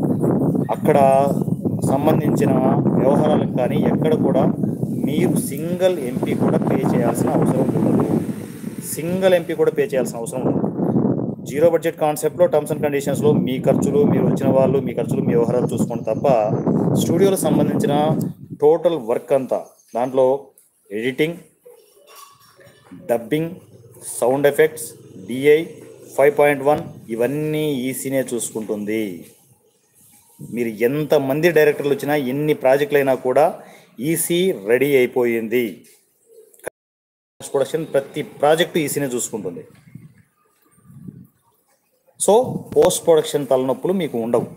అక్కడ సంబంధించిన వ్యవహారాలకు కానీ ఎక్కడ కూడా మీరు సింగిల్ ఎంపీ కూడా పే చేయాల్సిన అవసరం ఉండదు సింగిల్ ఎంపీ కూడా పే చేయాల్సిన అవసరం ఉండదు జీరో బడ్జెట్ కాన్సెప్ట్లో టర్మ్స్ అండ్ కండిషన్స్లో మీ ఖర్చులు మీరు వచ్చిన వాళ్ళు మీ ఖర్చులు మీ వ్యవహారాలు చూసుకోండి తప్ప స్టూడియోలకు సంబంధించిన టోటల్ వర్క్ అంతా దాంట్లో editing dubbing sound effects DI five point one ఇవన్నీ ఈసీనే చూసుకుంటుంది మీరు ఎంతమంది డైరెక్టర్లు వచ్చినా ఎన్ని ప్రాజెక్టులు అయినా కూడా ఈసీ రెడీ అయిపోయింది ప్రొడక్షన్ ప్రతి ప్రాజెక్టు ఈసీనే చూసుకుంటుంది సో పోస్ట్ ప్రొడక్షన్ తలనొప్పులు మీకు ఉండవు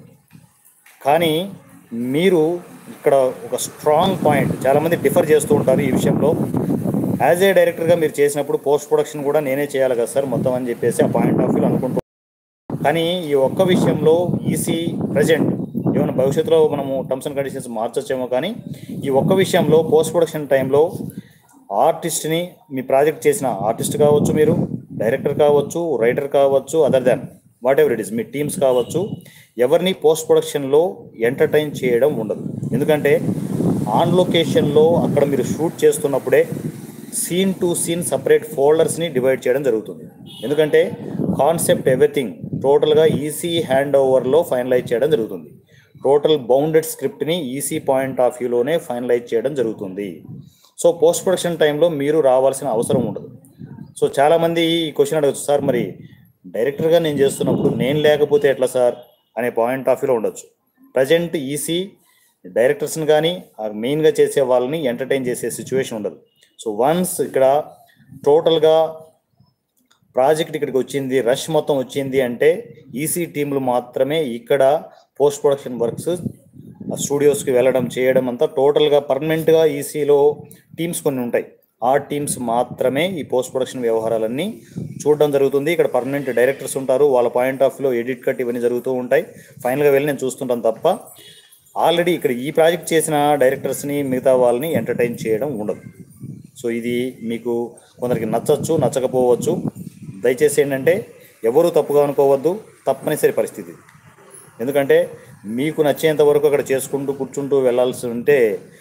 కానీ మీరు ఇక్కడ ఒక స్ట్రాంగ్ పాయింట్ చాలామంది డిఫర్ చేస్తూ ఉంటారు ఈ విషయంలో యాజ్ ఏ డైరెక్టర్గా మీరు చేసినప్పుడు పోస్ట్ ప్రొడక్షన్ కూడా నేనే చేయాలి కదా సార్ మొత్తం అని చెప్పేసి ఆ పాయింట్ ఆఫ్ వ్యూ అనుకుంటూ కానీ ఈ ఒక్క విషయంలో ఈసీ ప్రజెంట్ ఏమైనా భవిష్యత్తులో మనము టర్మ్స్ అండ్ కండిషన్స్ మార్చొచ్చేమో కానీ ఈ ఒక్క విషయంలో పోస్ట్ ప్రొడక్షన్ టైంలో ఆర్టిస్ట్ని మీ ప్రాజెక్ట్ చేసిన ఆర్టిస్ట్ కావచ్చు మీరు డైరెక్టర్ కావచ్చు రైటర్ కావచ్చు other than whatever it is మీ టీమ్స్ కావచ్చు ఎవరిని పోస్ట్ ప్రొడక్షన్లో ఎంటర్టైన్ చేయడం ఉండదు ఎందుకంటే ఆన్ లొకేషన్లో అక్కడ మీరు షూట్ చేస్తున్నప్పుడే సీన్ టు సీన్ సపరేట్ ఫోల్డర్స్ని డివైడ్ చేయడం జరుగుతుంది ఎందుకంటే కాన్సెప్ట్ ఎవ్రీథింగ్ టోటల్గా ఈసీ హ్యాండ్ ఓవర్లో ఫైనలైజ్ చేయడం జరుగుతుంది టోటల్ బౌండెడ్ స్క్రిప్ట్ని ఈసీ పాయింట్ ఆఫ్ వ్యూలోనే ఫైనలైజ్ చేయడం జరుగుతుంది సో పోస్ట్ ప్రొడక్షన్ టైంలో మీరు రావాల్సిన అవసరం ఉండదు సో చాలామంది ఈ క్వశ్చన్ అడగచ్చు సార్ మరి డైరెక్టర్గా నేను చేస్తున్నప్పుడు నేను లేకపోతే ఎట్లా సార్ అనే పాయింట్ ఆఫ్ వ్యూలో ఉండొచ్చు ప్రజెంట్ ఈసీ డైరెక్టర్స్ని కానీ మెయిన్గా చేసే వాళ్ళని ఎంటర్టైన్ చేసే సిచ్యువేషన్ ఉండదు సో వన్స్ ఇక్కడ టోటల్గా ప్రాజెక్ట్ ఇక్కడికి వచ్చింది రష్ మొత్తం వచ్చింది అంటే ఈసీ టీంలు మాత్రమే ఇక్కడ పోస్ట్ ప్రొడక్షన్ వర్క్స్ స్టూడియోస్కి వెళ్ళడం చేయడం అంతా టోటల్గా పర్మనెంట్గా ఈసీలో టీమ్స్ కొన్ని ఉంటాయి ఆ టీమ్స్ మాత్రమే ఈ పోస్ట్ ప్రొడక్షన్ వ్యవహారాలన్నీ చూడడం జరుగుతుంది ఇక్కడ పర్మనెంట్ డైరెక్టర్స్ ఉంటారు వాళ్ళ పాయింట్ ఆఫ్ వ్యూలో ఎడిట్ కట్ ఇవన్నీ జరుగుతూ ఉంటాయి ఫైనల్గా వెళ్ళి నేను చూస్తుంటాను తప్ప ఆల్రెడీ ఇక్కడ ఈ ప్రాజెక్ట్ చేసిన డైరెక్టర్స్ని మిగతా వాళ్ళని ఎంటర్టైన్ చేయడం ఉండదు సో ఇది మీకు కొందరికి నచ్చచ్చు నచ్చకపోవచ్చు దయచేసి ఏంటంటే ఎవరు తప్పుగా అనుకోవద్దు తప్పనిసరి పరిస్థితి ఎందుకంటే మీకు నచ్చేంత వరకు అక్కడ చేసుకుంటూ కూర్చుంటూ వెళ్ళాల్సి ఉంటే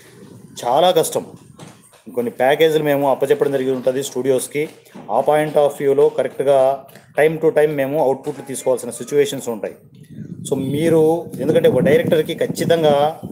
చాలా కష్టం కొన్ని ప్యాకేజీలు మేము అప్పచెప్పడం జరిగి ఉంటుంది స్టూడియోస్కి ఆ పాయింట్ ఆఫ్ వ్యూలో కరెక్ట్గా టైం టు టైం మేము అవుట్పుట్లు తీసుకోవాల్సిన సిచ్యువేషన్స్ ఉంటాయి సో మీరు ఎందుకంటే ఒక డైరెక్టర్కి ఖచ్చితంగా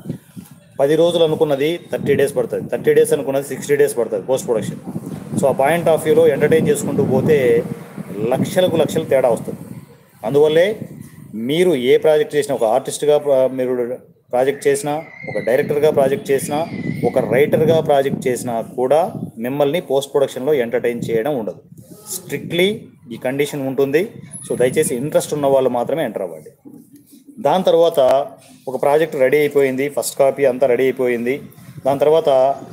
పది రోజులు అనుకున్నది థర్టీ డేస్ పడుతుంది థర్టీ డేస్ అనుకున్నది సిక్స్టీ డేస్ పడుతుంది పోస్ట్ ప్రొడక్షన్ సో ఆ పాయింట్ ఆఫ్ వ్యూలో ఎంటర్టైన్ చేసుకుంటూ పోతే లక్షలకు లక్షలు తేడా వస్తుంది అందువల్లే మీరు ఏ ప్రాజెక్ట్ చేసినా ఒక ఆర్టిస్ట్గా ప్ర- మీరు ప్రాజెక్ట్ చేసినా ఒక డైరెక్టర్గా ప్రాజెక్ట్ చేసినా ఒక రైటర్గా ప్రాజెక్ట్ చేసినా కూడా మిమ్మల్ని పోస్ట్ ప్రొడక్షన్లో ఎంటర్టైన్ చేయడం ఉండదు స్ట్రిక్ట్లీ ఈ కండిషన్ ఉంటుంది సో దయచేసి ఇంట్రెస్ట్ ఉన్న వాళ్ళు మాత్రమే ఎంటర్ అవ్వండి దాని తర్వాత ఒక ప్రాజెక్ట్ రెడీ అయిపోయింది ఫస్ట్ కాపీ అంతా రెడీ అయిపోయింది దాని తర్వాత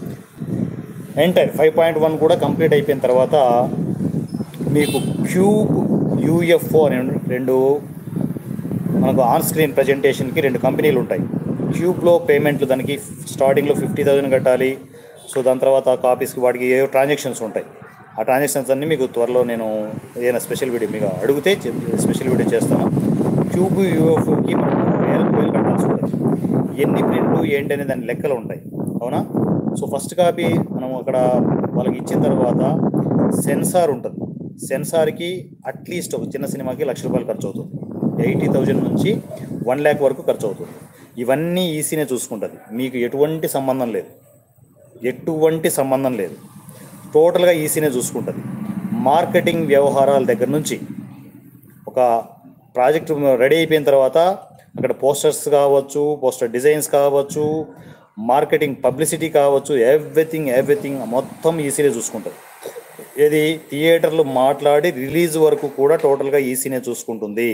ఎంటైర్ ఫైవ్ పాయింట్ వన్ కూడా కంప్లీట్ అయిపోయిన తర్వాత మీకు క్యూబ్ యూఎఫ్ఓ అనే రెండు మనకు ఆన్ స్క్రీన్ ప్రజెంటేషన్కి రెండు కంపెనీలు ఉంటాయి క్యూబ్లో పేమెంట్లు దానికి స్టార్టింగ్లో ఫిఫ్టీ థౌజండ్ కట్టాలి సో దాని తర్వాత కాపీస్కి వాటికి ఏ ట్రాన్సాక్షన్స్ ఉంటాయి ఆ ట్రాన్సాక్షన్స్ అన్నీ మీకు త్వరలో నేను ఏదైనా స్పెషల్ వీడియో మీకు అడిగితే స్పెషల్ వీడియో చేస్తాను క్యూబ్ యూఎఫ్ఓకి మనం వేలకు వేలు కట్టాల్సి ఉంటుంది ఎన్ని ప్రింట్లు ఏంటి అనే దాని లెక్కలు ఉంటాయి అవునా సో ఫస్ట్ కాపీ మనం అక్కడ వాళ్ళకి ఇచ్చిన తర్వాత సెన్సార్ ఉంటుంది సెన్సార్కి అట్లీస్ట్ ఒక చిన్న సినిమాకి లక్ష రూపాయలు ఖర్చు అవుతుంది ఎయిటీ థౌజండ్ నుంచి వన్ ల్యాక్ వరకు ఖర్చు అవుతుంది ఇవన్నీ ఈసీనే చూసుకుంటుంది మీకు ఎటువంటి సంబంధం లేదు ఎటువంటి సంబంధం లేదు టోటల్గా ఈసీనే చూసుకుంటుంది మార్కెటింగ్ వ్యవహారాల దగ్గర నుంచి ఒక ప్రాజెక్ట్ రెడీ అయిపోయిన తర్వాత అక్కడ పోస్టర్స్ కావచ్చు పోస్టర్ డిజైన్స్ కావచ్చు మార్కెటింగ్ పబ్లిసిటీ కావచ్చు ఎవ్రీథింగ్ ఎవ్రీథింగ్ మొత్తం ఈసీనే చూసుకుంటుంది ఇది థియేటర్లు మాట్లాడి రిలీజ్ వరకు కూడా టోటల్గా ఈసీనే చూసుకుంటుంది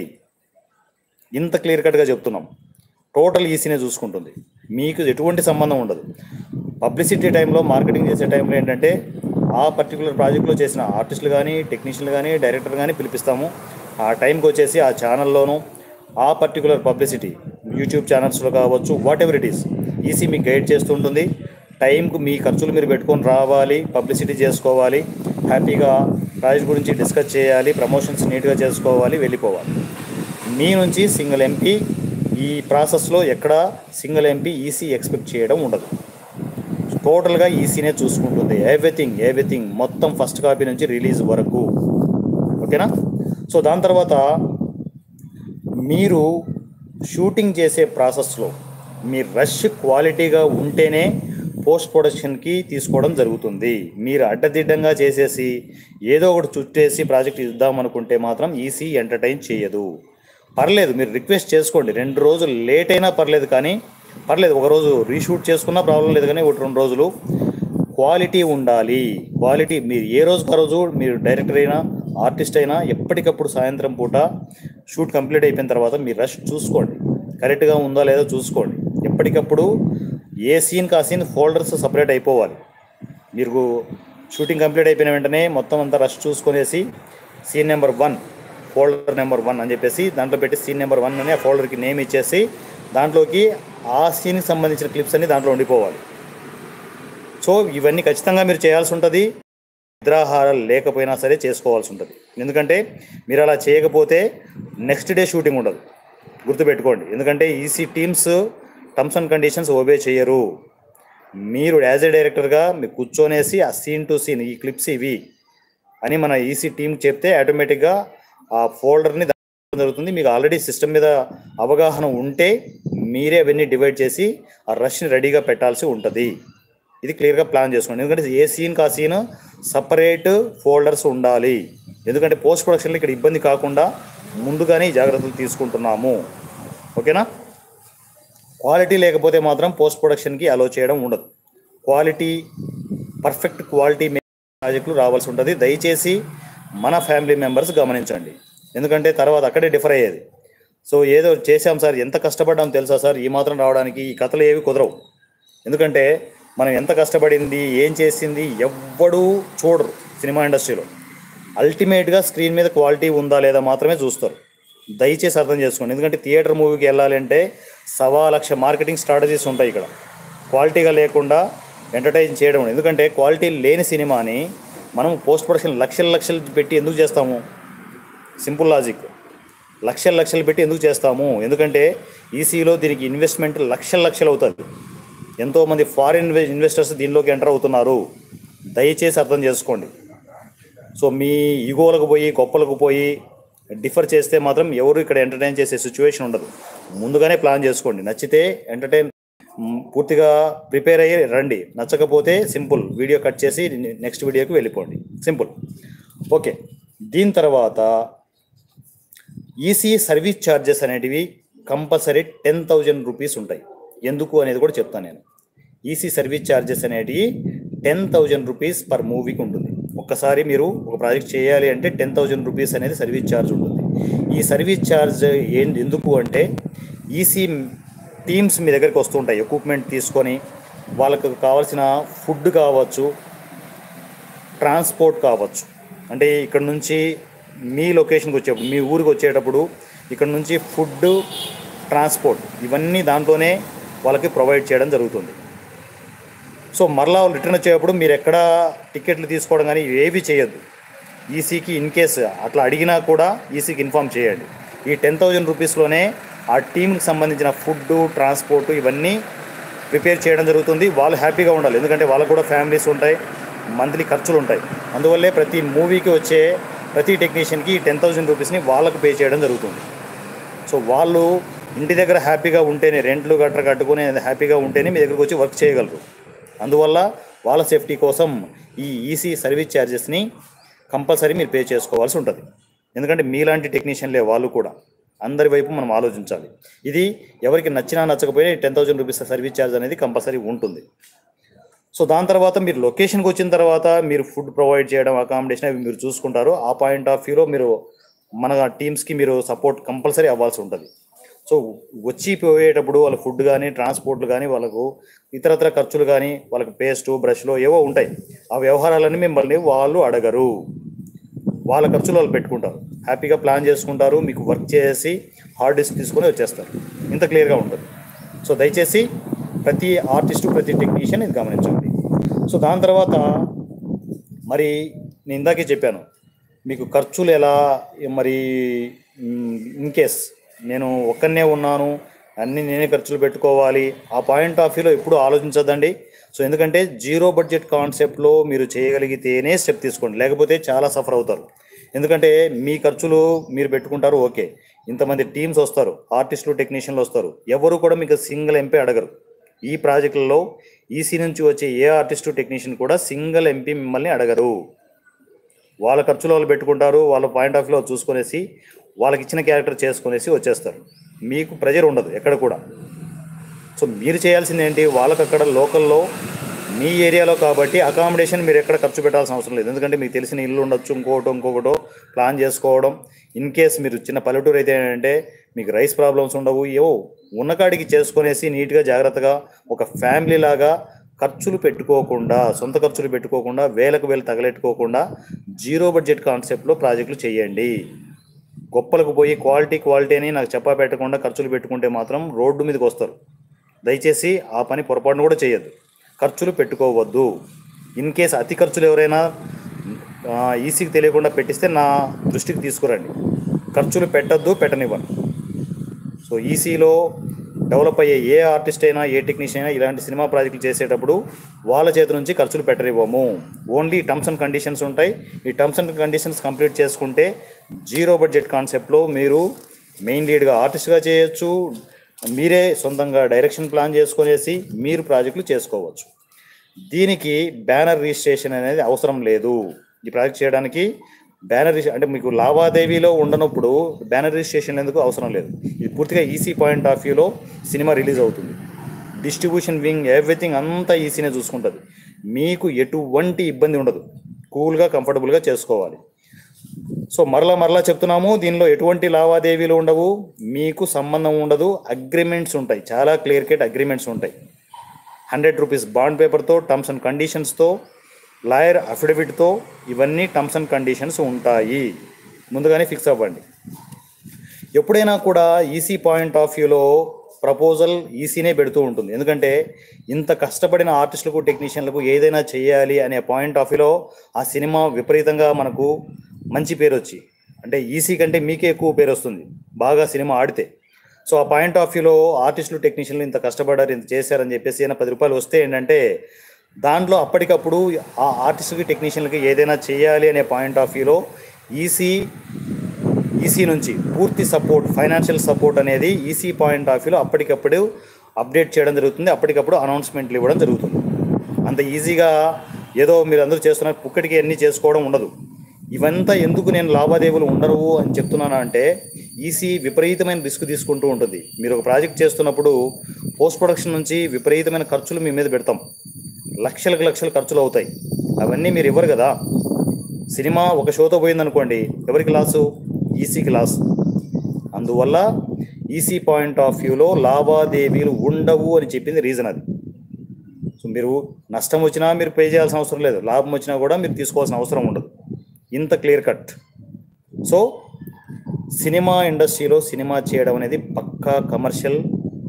ఇంత క్లియర్ కట్గా చెప్తున్నాం టోటల్ ఈసీనే చూసుకుంటుంది మీకు ఎటువంటి సంబంధం ఉండదు పబ్లిసిటీ టైంలో మార్కెటింగ్ చేసే టైంలో ఏంటంటే ఆ పర్టికులర్ ప్రాజెక్ట్లో చేసిన ఆర్టిస్టులు కానీ టెక్నీషియన్లు కానీ డైరెక్టర్ కానీ పిలిపిస్తాము ఆ టైంకి వచ్చేసి ఆ ఛానల్లోనూ ఆ పర్టికులర్ పబ్లిసిటీ యూట్యూబ్ ఛానల్స్లో కావచ్చు whatever it is EC మీకు గైడ్ చేస్తుంటుంది టైంకు మీ ఖర్చులు మీరు పెట్టుకొని రావాలి పబ్లిసిటీ చేసుకోవాలి హ్యాపీగా ప్రాజెక్ట్ గురించి డిస్కస్ చేయాలి ప్రమోషన్స్ నీట్గా చేసుకోవాలి వెళ్ళిపోవాలి మీ నుంచి సింగిల్ ఎంపీ ఈ ప్రాసెస్లో ఎక్కడ సింగిల్ ఎంపీ ఈసీ ఎక్స్పెక్ట్ చేయడం ఉండదు టోటల్గా ఈసీనే చూసుకుంటుంది ఎవ్రీథింగ్ ఎవ్రీథింగ్ మొత్తం ఫస్ట్ కాపీ నుంచి రిలీజ్ వరకు ఓకేనా సో దాని తర్వాత మీరు షూటింగ్ చేసే ప్రాసెస్లో మీ రష్ క్వాలిటీగా ఉంటేనే పోస్ట్ ప్రొడక్షన్కి తీసుకోవడం జరుగుతుంది మీరు అడ్డదిడ్డంగా చేసేసి ఏదో ఒకటి చుట్టేసి ప్రాజెక్ట్ ఇద్దాం అనుకుంటే మాత్రం ఈసీ ఎంటర్టైన్ చేయదు పర్లేదు మీరు రిక్వెస్ట్ చేసుకోండి రెండు రోజులు లేట్ అయినా పర్లేదు కానీ పర్లేదు ఒక రోజు రీషూట్ చేసుకున్నా ప్రాబ్లం లేదు కానీ ఒకటి రెండు రోజులు క్వాలిటీ ఉండాలి క్వాలిటీ మీరు ఏ రోజుకు ఆ రోజు మీరు డైరెక్టర్ అయినా ఆర్టిస్ట్ అయినా ఎప్పటికప్పుడు సాయంత్రం పూట షూట్ కంప్లీట్ అయిపోయిన తర్వాత మీరు రష్ చూసుకోండి కరెక్ట్గా ఉందా లేదో చూసుకోండి ఎప్పటికప్పుడు ఏ సీన్కి ఆ సీన్ ఫోల్డర్స్ సపరేట్ అయిపోవాలి మీరు షూటింగ్ కంప్లీట్ అయిపోయిన వెంటనే మొత్తం అంతా రష్ చూసుకొనేసి scene number one folder number one అని చెప్పేసి దాంట్లో పెట్టి సీన్ నెంబర్ వన్ అని ఆ ఫోల్డర్కి నేమ్ ఇచ్చేసి దాంట్లోకి ఆ సీన్కి సంబంధించిన క్లిప్స్ అన్ని దాంట్లో ఉండిపోవాలి సో ఇవన్నీ ఖచ్చితంగా మీరు చేయాల్సి ఉంటుంది నిద్రాహారాలు లేకపోయినా సరే చేసుకోవాల్సి ఉంటుంది ఎందుకంటే మీరు అలా చేయకపోతే నెక్స్ట్ డే షూటింగ్ ఉండదు గుర్తుపెట్టుకోండి ఎందుకంటే EC teams terms and conditions obey చేయరు మీరు యాజ్ ఏ డైరెక్టర్గా మీరు కూర్చొనేసి ఆ సీన్ టు సీన్ ఈ క్లిప్స్ ఇవి అని మన ఈసీ టీం చెప్తే ఆటోమేటిక్గా ఆ ఫోల్డర్ని జరుగుతుంది మీకు ఆల్రెడీ సిస్టమ్ మీద అవగాహన ఉంటే మీరే అవన్నీ డివైడ్ చేసి ఆ రష్ని రెడీగా పెట్టాల్సి ఉంటుంది ఇది క్లియర్గా ప్లాన్ చేసుకోండి ఎందుకంటే ఏ సీన్కి ఆ సీన్ సపరేట్ ఫోల్డర్స్ ఉండాలి ఎందుకంటే పోస్ట్ ప్రొడక్షన్లో ఇక్కడ ఇబ్బంది కాకుండా ముందుగానే ఈ జాగ్రత్తలు తీసుకుంటున్నాము ఓకేనా క్వాలిటీ లేకపోతే మాత్రం పోస్ట్ ప్రొడక్షన్కి అలో చేయడం ఉండదు క్వాలిటీ పర్ఫెక్ట్ క్వాలిటీ ప్రాజెక్టులు రావాల్సి ఉంటుంది దయచేసి మన ఫ్యామిలీ మెంబర్స్ గమనించండి ఎందుకంటే తర్వాత అక్కడే డిఫర్ అయ్యేది సో ఏదో చేశాం సార్ ఎంత కష్టపడ్డాం తెలుసా సార్ ఈ మాత్రం రావడానికి ఈ కథలు ఏవి కుదరవు ఎందుకంటే మనం ఎంత కష్టపడింది ఏం చేసింది ఎవ్వడూ చూడరు సినిమా ఇండస్ట్రీలో అల్టిమేట్గా స్క్రీన్ మీద క్వాలిటీ ఉందా లేదా మాత్రమే చూస్తారు దయచేసి అర్థం చేసుకోండి ఎందుకంటే థియేటర్ మూవీకి వెళ్ళాలంటే సవా లక్ష మార్కెటింగ్ స్ట్రాటజీస్ ఉంటాయి ఇక్కడ క్వాలిటీగా లేకుండా ఎంటర్టైన్ చేయడం ఉండదు. ఎందుకంటే క్వాలిటీ లేని సినిమాని మనం పోస్ట్ ప్రొడక్షన్ లక్షల లక్షలు పెట్టి ఎందుకు చేస్తాము సింపుల్ లాజిక్ లక్షల లక్షలు పెట్టి ఎందుకు చేస్తాము ఎందుకంటే ఈసీలో దీనికి ఇన్వెస్ట్మెంట్ లక్షల లక్షలు అవుతుంది ఎంతోమంది ఫారిన్ ఇన్వెస్టర్స్ దీనిలోకి ఎంటర్ అవుతున్నారు దయచేసి అర్థం చేసుకోండి సో మీ ఈగోలకు పోయి గొప్పలకు పోయి డిఫర్ చేస్తే మాత్రం ఎవరు ఇక్కడ ఎంటర్టైన్ చేసే సిచ్యువేషన్ ఉండదు ముందుగానే ప్లాన్ చేసుకోండి నచ్చితే ఎంటర్టైన్ మ్, పూర్తిగా ప్రిపేర్ అయ్యి రండి నచ్చకపోతే సింపుల్ వీడియో కట్ చేసి నెక్స్ట్ వీడియోకి వెళ్ళిపోండి సింపుల్ ఓకే దీని తర్వాత ఈసీ సర్వీస్ ఛార్జెస్ అనేటివి కంపల్సరీ టెన్ థౌజండ్ రూపీస్ ఉంటాయి ఎందుకు అనేది కూడా చెప్తాను నేను ఈసీ సర్వీస్ ఛార్జెస్ అనేటివి టెన్ థౌజండ్ రూపీస్ పర్ మూవీకి ఉంటుంది ఒక్కసారి మీరు ఒక ప్రాజెక్ట్ చేయాలి అంటే టెన్ థౌజండ్ రూపీస్ అనేది సర్వీస్ ఛార్జ్ ఉంటుంది ఈ సర్వీస్ ఛార్జ్ ఏంటి ఎందుకు అంటే ఈసీ టీమ్స్ మీ దగ్గరికి వస్తుంటాయి ఎక్విప్మెంట్ తీసుకొని వాళ్ళకు కావాల్సిన ఫుడ్ కావచ్చు ట్రాన్స్పోర్ట్ కావచ్చు అంటే ఇక్కడ నుంచి మీ లొకేషన్కి వచ్చేటప్పుడు మీ ఊరికి వచ్చేటప్పుడు ఇక్కడ నుంచి ఫుడ్ ట్రాన్స్పోర్ట్ ఇవన్నీ దాంట్లోనే వాళ్ళకి ప్రొవైడ్ చేయడం జరుగుతుంది సో మరలా రిటర్న్ వచ్చేటప్పుడు మీరు ఎక్కడ టికెట్లు తీసుకోవడం కానీ ఏవి చేయొద్దు ఈసీకి ఇన్ కేస్ అట్లా అడిగినా కూడా ఈసీకి ఇన్ఫామ్ చేయండి ఈ టెన్ థౌజండ్ రూపీస్లోనే ఆ టీంకి సంబంధించిన ఫుడ్ ట్రాన్స్పోర్ట్ ఇవన్నీ ప్రిపేర్ చేయడం జరుగుతుంది వాళ్ళు హ్యాపీగా ఉండాలి ఎందుకంటే వాళ్ళకు కూడా ఫ్యామిలీస్ ఉంటాయి మంత్లీ ఖర్చులు ఉంటాయి అందువల్లే ప్రతి మూవీకి వచ్చే ప్రతి టెక్నీషియన్కి టెన్ థౌజండ్ రూపీస్ని వాళ్ళకు పే చేయడం జరుగుతుంది సో వాళ్ళు ఇంటి దగ్గర హ్యాపీగా ఉంటేనే రెంట్లు గట్ర కట్టుకుని హ్యాపీగా ఉంటేనే మీ దగ్గరకు వచ్చి వర్క్ చేయగలరు అందువల్ల వాళ్ళ సేఫ్టీ కోసం ఈ ఈసీ సర్వీస్ ఛార్జెస్ని కంపల్సరీ మీరు పే చేసుకోవాల్సి ఉంటుంది ఎందుకంటే మీలాంటి టెక్నీషియన్లే వాళ్ళు కూడా అందరి వైపు మనం ఆలోచించాలి ఇది ఎవరికి నచ్చినా నచ్చకపోయినా ten thousand rupees service charge అనేది కంపల్సరీ ఉంటుంది సో దాని తర్వాత మీరు లొకేషన్కి వచ్చిన తర్వాత మీరు ఫుడ్ ప్రొవైడ్ చేయడం అకామిడేషన్ అవి మీరు చూసుకుంటారు ఆ పాయింట్ ఆఫ్ వ్యూలో మీరు మన టీమ్స్కి మీరు సపోర్ట్ కంపల్సరీ అవ్వాల్సి ఉంటుంది సో వచ్చి పోయేటప్పుడు వాళ్ళ ఫుడ్ కానీ ట్రాన్స్పోర్ట్లు కానీ వాళ్ళకు ఇతరత్ర ఖర్చులు కానీ వాళ్ళకి పేస్టు బ్రష్లు ఏవో ఉంటాయి ఆ వ్యవహారాలన్నీ మిమ్మల్ని వాళ్ళు అడగరు వాళ్ళ ఖర్చులు వాళ్ళు పెట్టుకుంటారు హ్యాపీగా ప్లాన్ చేసుకుంటారు మీకు వర్క్ చేసి హార్డ్ డిస్క్ తీసుకొని వచ్చేస్తారు ఇంత క్లియర్గా ఉంటుంది సో దయచేసి ప్రతి ఆర్టిస్టు ప్రతి టెక్నీషియన్ ఇది గమనించండి సో దాని తర్వాత మరి నేను ఇందాకే చెప్పాను మీకు ఖర్చులు ఎలా మరి ఇన్ కేస్ నేను ఒక్కనే ఉన్నాను అన్నీ నేనే ఖర్చులు పెట్టుకోవాలి ఆ పాయింట్ ఆఫ్ వ్యూలో ఎప్పుడు ఆలోచించద్దండి సో ఎందుకంటే జీరో బడ్జెట్ కాన్సెప్ట్లో మీరు చేయగలిగితేనే స్టెప్ తీసుకోండి లేకపోతే చాలా సఫర్ అవుతారు ఎందుకంటే మీ ఖర్చులు మీరు పెట్టుకుంటారు ఓకే ఇంతమంది టీమ్స్ వస్తారు ఆర్టిస్టులు టెక్నీషియన్లు వస్తారు ఎవరు కూడా మీకు సింగిల్ ఎంపీ అడగరు ఈ ప్రాజెక్టులలో ఈసీ నుంచి వచ్చే ఏ ఆర్టిస్టు టెక్నీషియన్ కూడా సింగిల్ ఎంపీ మిమ్మల్ని అడగరు వాళ్ళ ఖర్చులు వాళ్ళు పెట్టుకుంటారు వాళ్ళ పాయింట్ ఆఫ్ వ్యూలో చూసుకునేసి వాళ్ళకి ఇచ్చిన క్యారెక్టర్ చేసుకునేసి వచ్చేస్తారు మీకు ప్రెజర్ ఉండదు ఎక్కడ కూడా సో మీరు చేయాల్సింది ఏంటి వాళ్ళకి అక్కడ లోకల్లో మీ ఏరియాలో కాబట్టి అకామిడేషన్ మీరు ఎక్కడ ఖర్చు పెట్టాల్సిన అవసరం లేదు ఎందుకంటే మీకు తెలిసిన ఇల్లు ఉండొచ్చు ఇంకోటో ఇంకొకటో ప్లాన్ చేసుకోవడం ఇన్ కేస్ మీరు చిన్న పల్లెటూరు అయితే ఏంటంటే మీకు రైస్ ప్రాబ్లమ్స్ ఉండవు ఏవో ఉన్నకాడికి చేసుకునేసి నీట్గా జాగ్రత్తగా ఒక ఫ్యామిలీ లాగా ఖర్చులు పెట్టుకోకుండా సొంత ఖర్చులు పెట్టుకోకుండా వేలకు వేలు తగలెట్టుకోకుండా జీరో బడ్జెట్ కాన్సెప్ట్లో ప్రాజెక్టులు చేయండి గొప్పలకు పోయి క్వాలిటీ క్వాలిటీ అని నాకు చెప్పా పెట్టకుండా ఖర్చులు పెట్టుకుంటే మాత్రం రోడ్డు మీదకి వస్తారు దయచేసి ఆ పని పొరపాటును కూడా చేయొద్దు ఖర్చులు పెట్టుకోవద్దు ఇన్ కేస్ అతి ఖర్చులు ఎవరైనా ఆ, ఈసీకి తెలియకుండా పెట్టిస్తే నా దృష్టికి తీసుకురండి ఖర్చులు పెట్టద్దు పెట్టనివ్వను సో ఈసీలో డెవలప్ అయ్యే ఏ ఆర్టిస్ట్ అయినా ఏ టెక్నీషియన్ అయినా ఇలాంటి సినిమా ప్రాజెక్టులు చేసేటప్పుడు వాళ్ళ చేతి నుంచి ఖర్చులు పెట్టనివ్వము ఓన్లీ టర్మ్స్ అండ్ కండిషన్స్ ఉంటాయి ఈ టర్మ్స్ అండ్ కండిషన్స్ కంప్లీట్ చేసుకుంటే జీరో బడ్జెట్ కాన్సెప్ట్లో మీరు మెయిన్ లీడ్గా ఆర్టిస్ట్గా చేయొచ్చు మీరే సొంతంగా డైరెక్షన్ ప్లాన్ చేసుకునేసి మీరు ప్రాజెక్టులు చేసుకోవచ్చు దీనికి బ్యానర్ రిజిస్ట్రేషన్ అనేది అవసరం లేదు ఈ ప్రాజెక్ట్ చేయడానికి బ్యానర్ రిజిస్ట్రే అంటే మీకు లావాదేవీలో ఉండనప్పుడు బ్యానర్ రిజిస్ట్రేషన్ ఎందుకు అవసరం లేదు ఇది పూర్తిగా ఈసీ పాయింట్ ఆఫ్ వ్యూలో సినిమా రిలీజ్ అవుతుంది డిస్ట్రిబ్యూషన్ వింగ్ ఎవ్రీథింగ్ అంతా ఈసీనే చూసుకుంటుంది మీకు ఎటువంటి ఇబ్బంది ఉండదు కూల్గా కంఫర్టబుల్గా చేసుకోవాలి సో మరలా మరలా చెప్తున్నాము దీనిలో ఎటువంటి లావాదేవీలు ఉండవు మీకు సంబంధం ఉండదు అగ్రిమెంట్స్ ఉంటాయి చాలా క్లియర్ కట్ అగ్రిమెంట్స్ ఉంటాయి హండ్రెడ్ రూపీస్ బాండ్ పేపర్తో టర్మ్స్ అండ్ కండిషన్స్తో లాయర్ అఫిడవిట్తో ఇవన్నీ టర్మ్స్ అండ్ కండిషన్స్ ఉంటాయి ముందుగానే ఫిక్స్ అవ్వండి ఎప్పుడైనా కూడా ఈసీ పాయింట్ ఆఫ్ వ్యూలో ప్రపోజల్ ఈసీనే పెడుతూ ఉంటుంది ఎందుకంటే ఇంత కష్టపడిన ఆర్టిస్టులకు టెక్నీషియన్లకు ఏదైనా చేయాలి అనే పాయింట్ ఆఫ్ వ్యూలో ఆ సినిమా విపరీతంగా మనకు మంచి పేరు వచ్చి అంటే ఈసీ కంటే మీకే ఎక్కువ పేరు వస్తుంది బాగా సినిమా ఆడితే సో ఆ పాయింట్ ఆఫ్ వ్యూలో ఆర్టిస్టులు టెక్నీషియన్లు ఇంత కష్టపడ్డారు ఇంత చేశారని చెప్పేసి ఏమైనా పది రూపాయలు వస్తే ఏంటంటే దాంట్లో అప్పటికప్పుడు ఆ ఆర్టిస్టులకి టెక్నీషియన్లకి ఏదైనా చేయాలి అనే పాయింట్ ఆఫ్ వ్యూలో ఈసీ ఈసీ నుంచి పూర్తి సపోర్ట్ ఫైనాన్షియల్ సపోర్ట్ అనేది ఈసీ పాయింట్ ఆఫ్ వ్యూలో అప్పటికప్పుడు అప్డేట్ చేయడం జరుగుతుంది అప్పటికప్పుడు అనౌన్స్మెంట్లు ఇవ్వడం జరుగుతుంది అంత ఈజీగా ఏదో మీరు అందరూ చేస్తున్నారు పుక్కడికి అన్నీ చేసుకోవడం ఉండదు ఇవంతా ఎందుకు నేను లావాదేవీలు ఉండరు అని చెప్తున్నాను అంటే ఈసీ విపరీతమైన రిస్క్ తీసుకుంటూ ఉంటుంది మీరు ఒక ప్రాజెక్ట్ చేస్తున్నప్పుడు పోస్ట్ ప్రొడక్షన్ నుంచి విపరీతమైన ఖర్చులు మీ మీద పెడతాం లక్షలకు లక్షల ఖర్చులు అవుతాయి అవన్నీ మీరు ఇవ్వరు కదా సినిమా ఒక షోతో పోయిందనుకోండి ఎవరికి లాసు ఈసీకి లాస్ అందువల్ల ఈసీ పాయింట్ ఆఫ్ వ్యూలో లావాదేవీలు ఉండవు అని చెప్పింది రీజన్ అది సో మీరు నష్టం వచ్చినా మీరు పే చేయాల్సిన అవసరం లేదు లాభం వచ్చినా కూడా మీరు తీసుకోవాల్సిన అవసరం ఉండదు ఇంత క్లియర్ కట్ సో సినిమా ఇండస్ట్రీలో సినిమా చేయడం అనేది పక్కా కమర్షియల్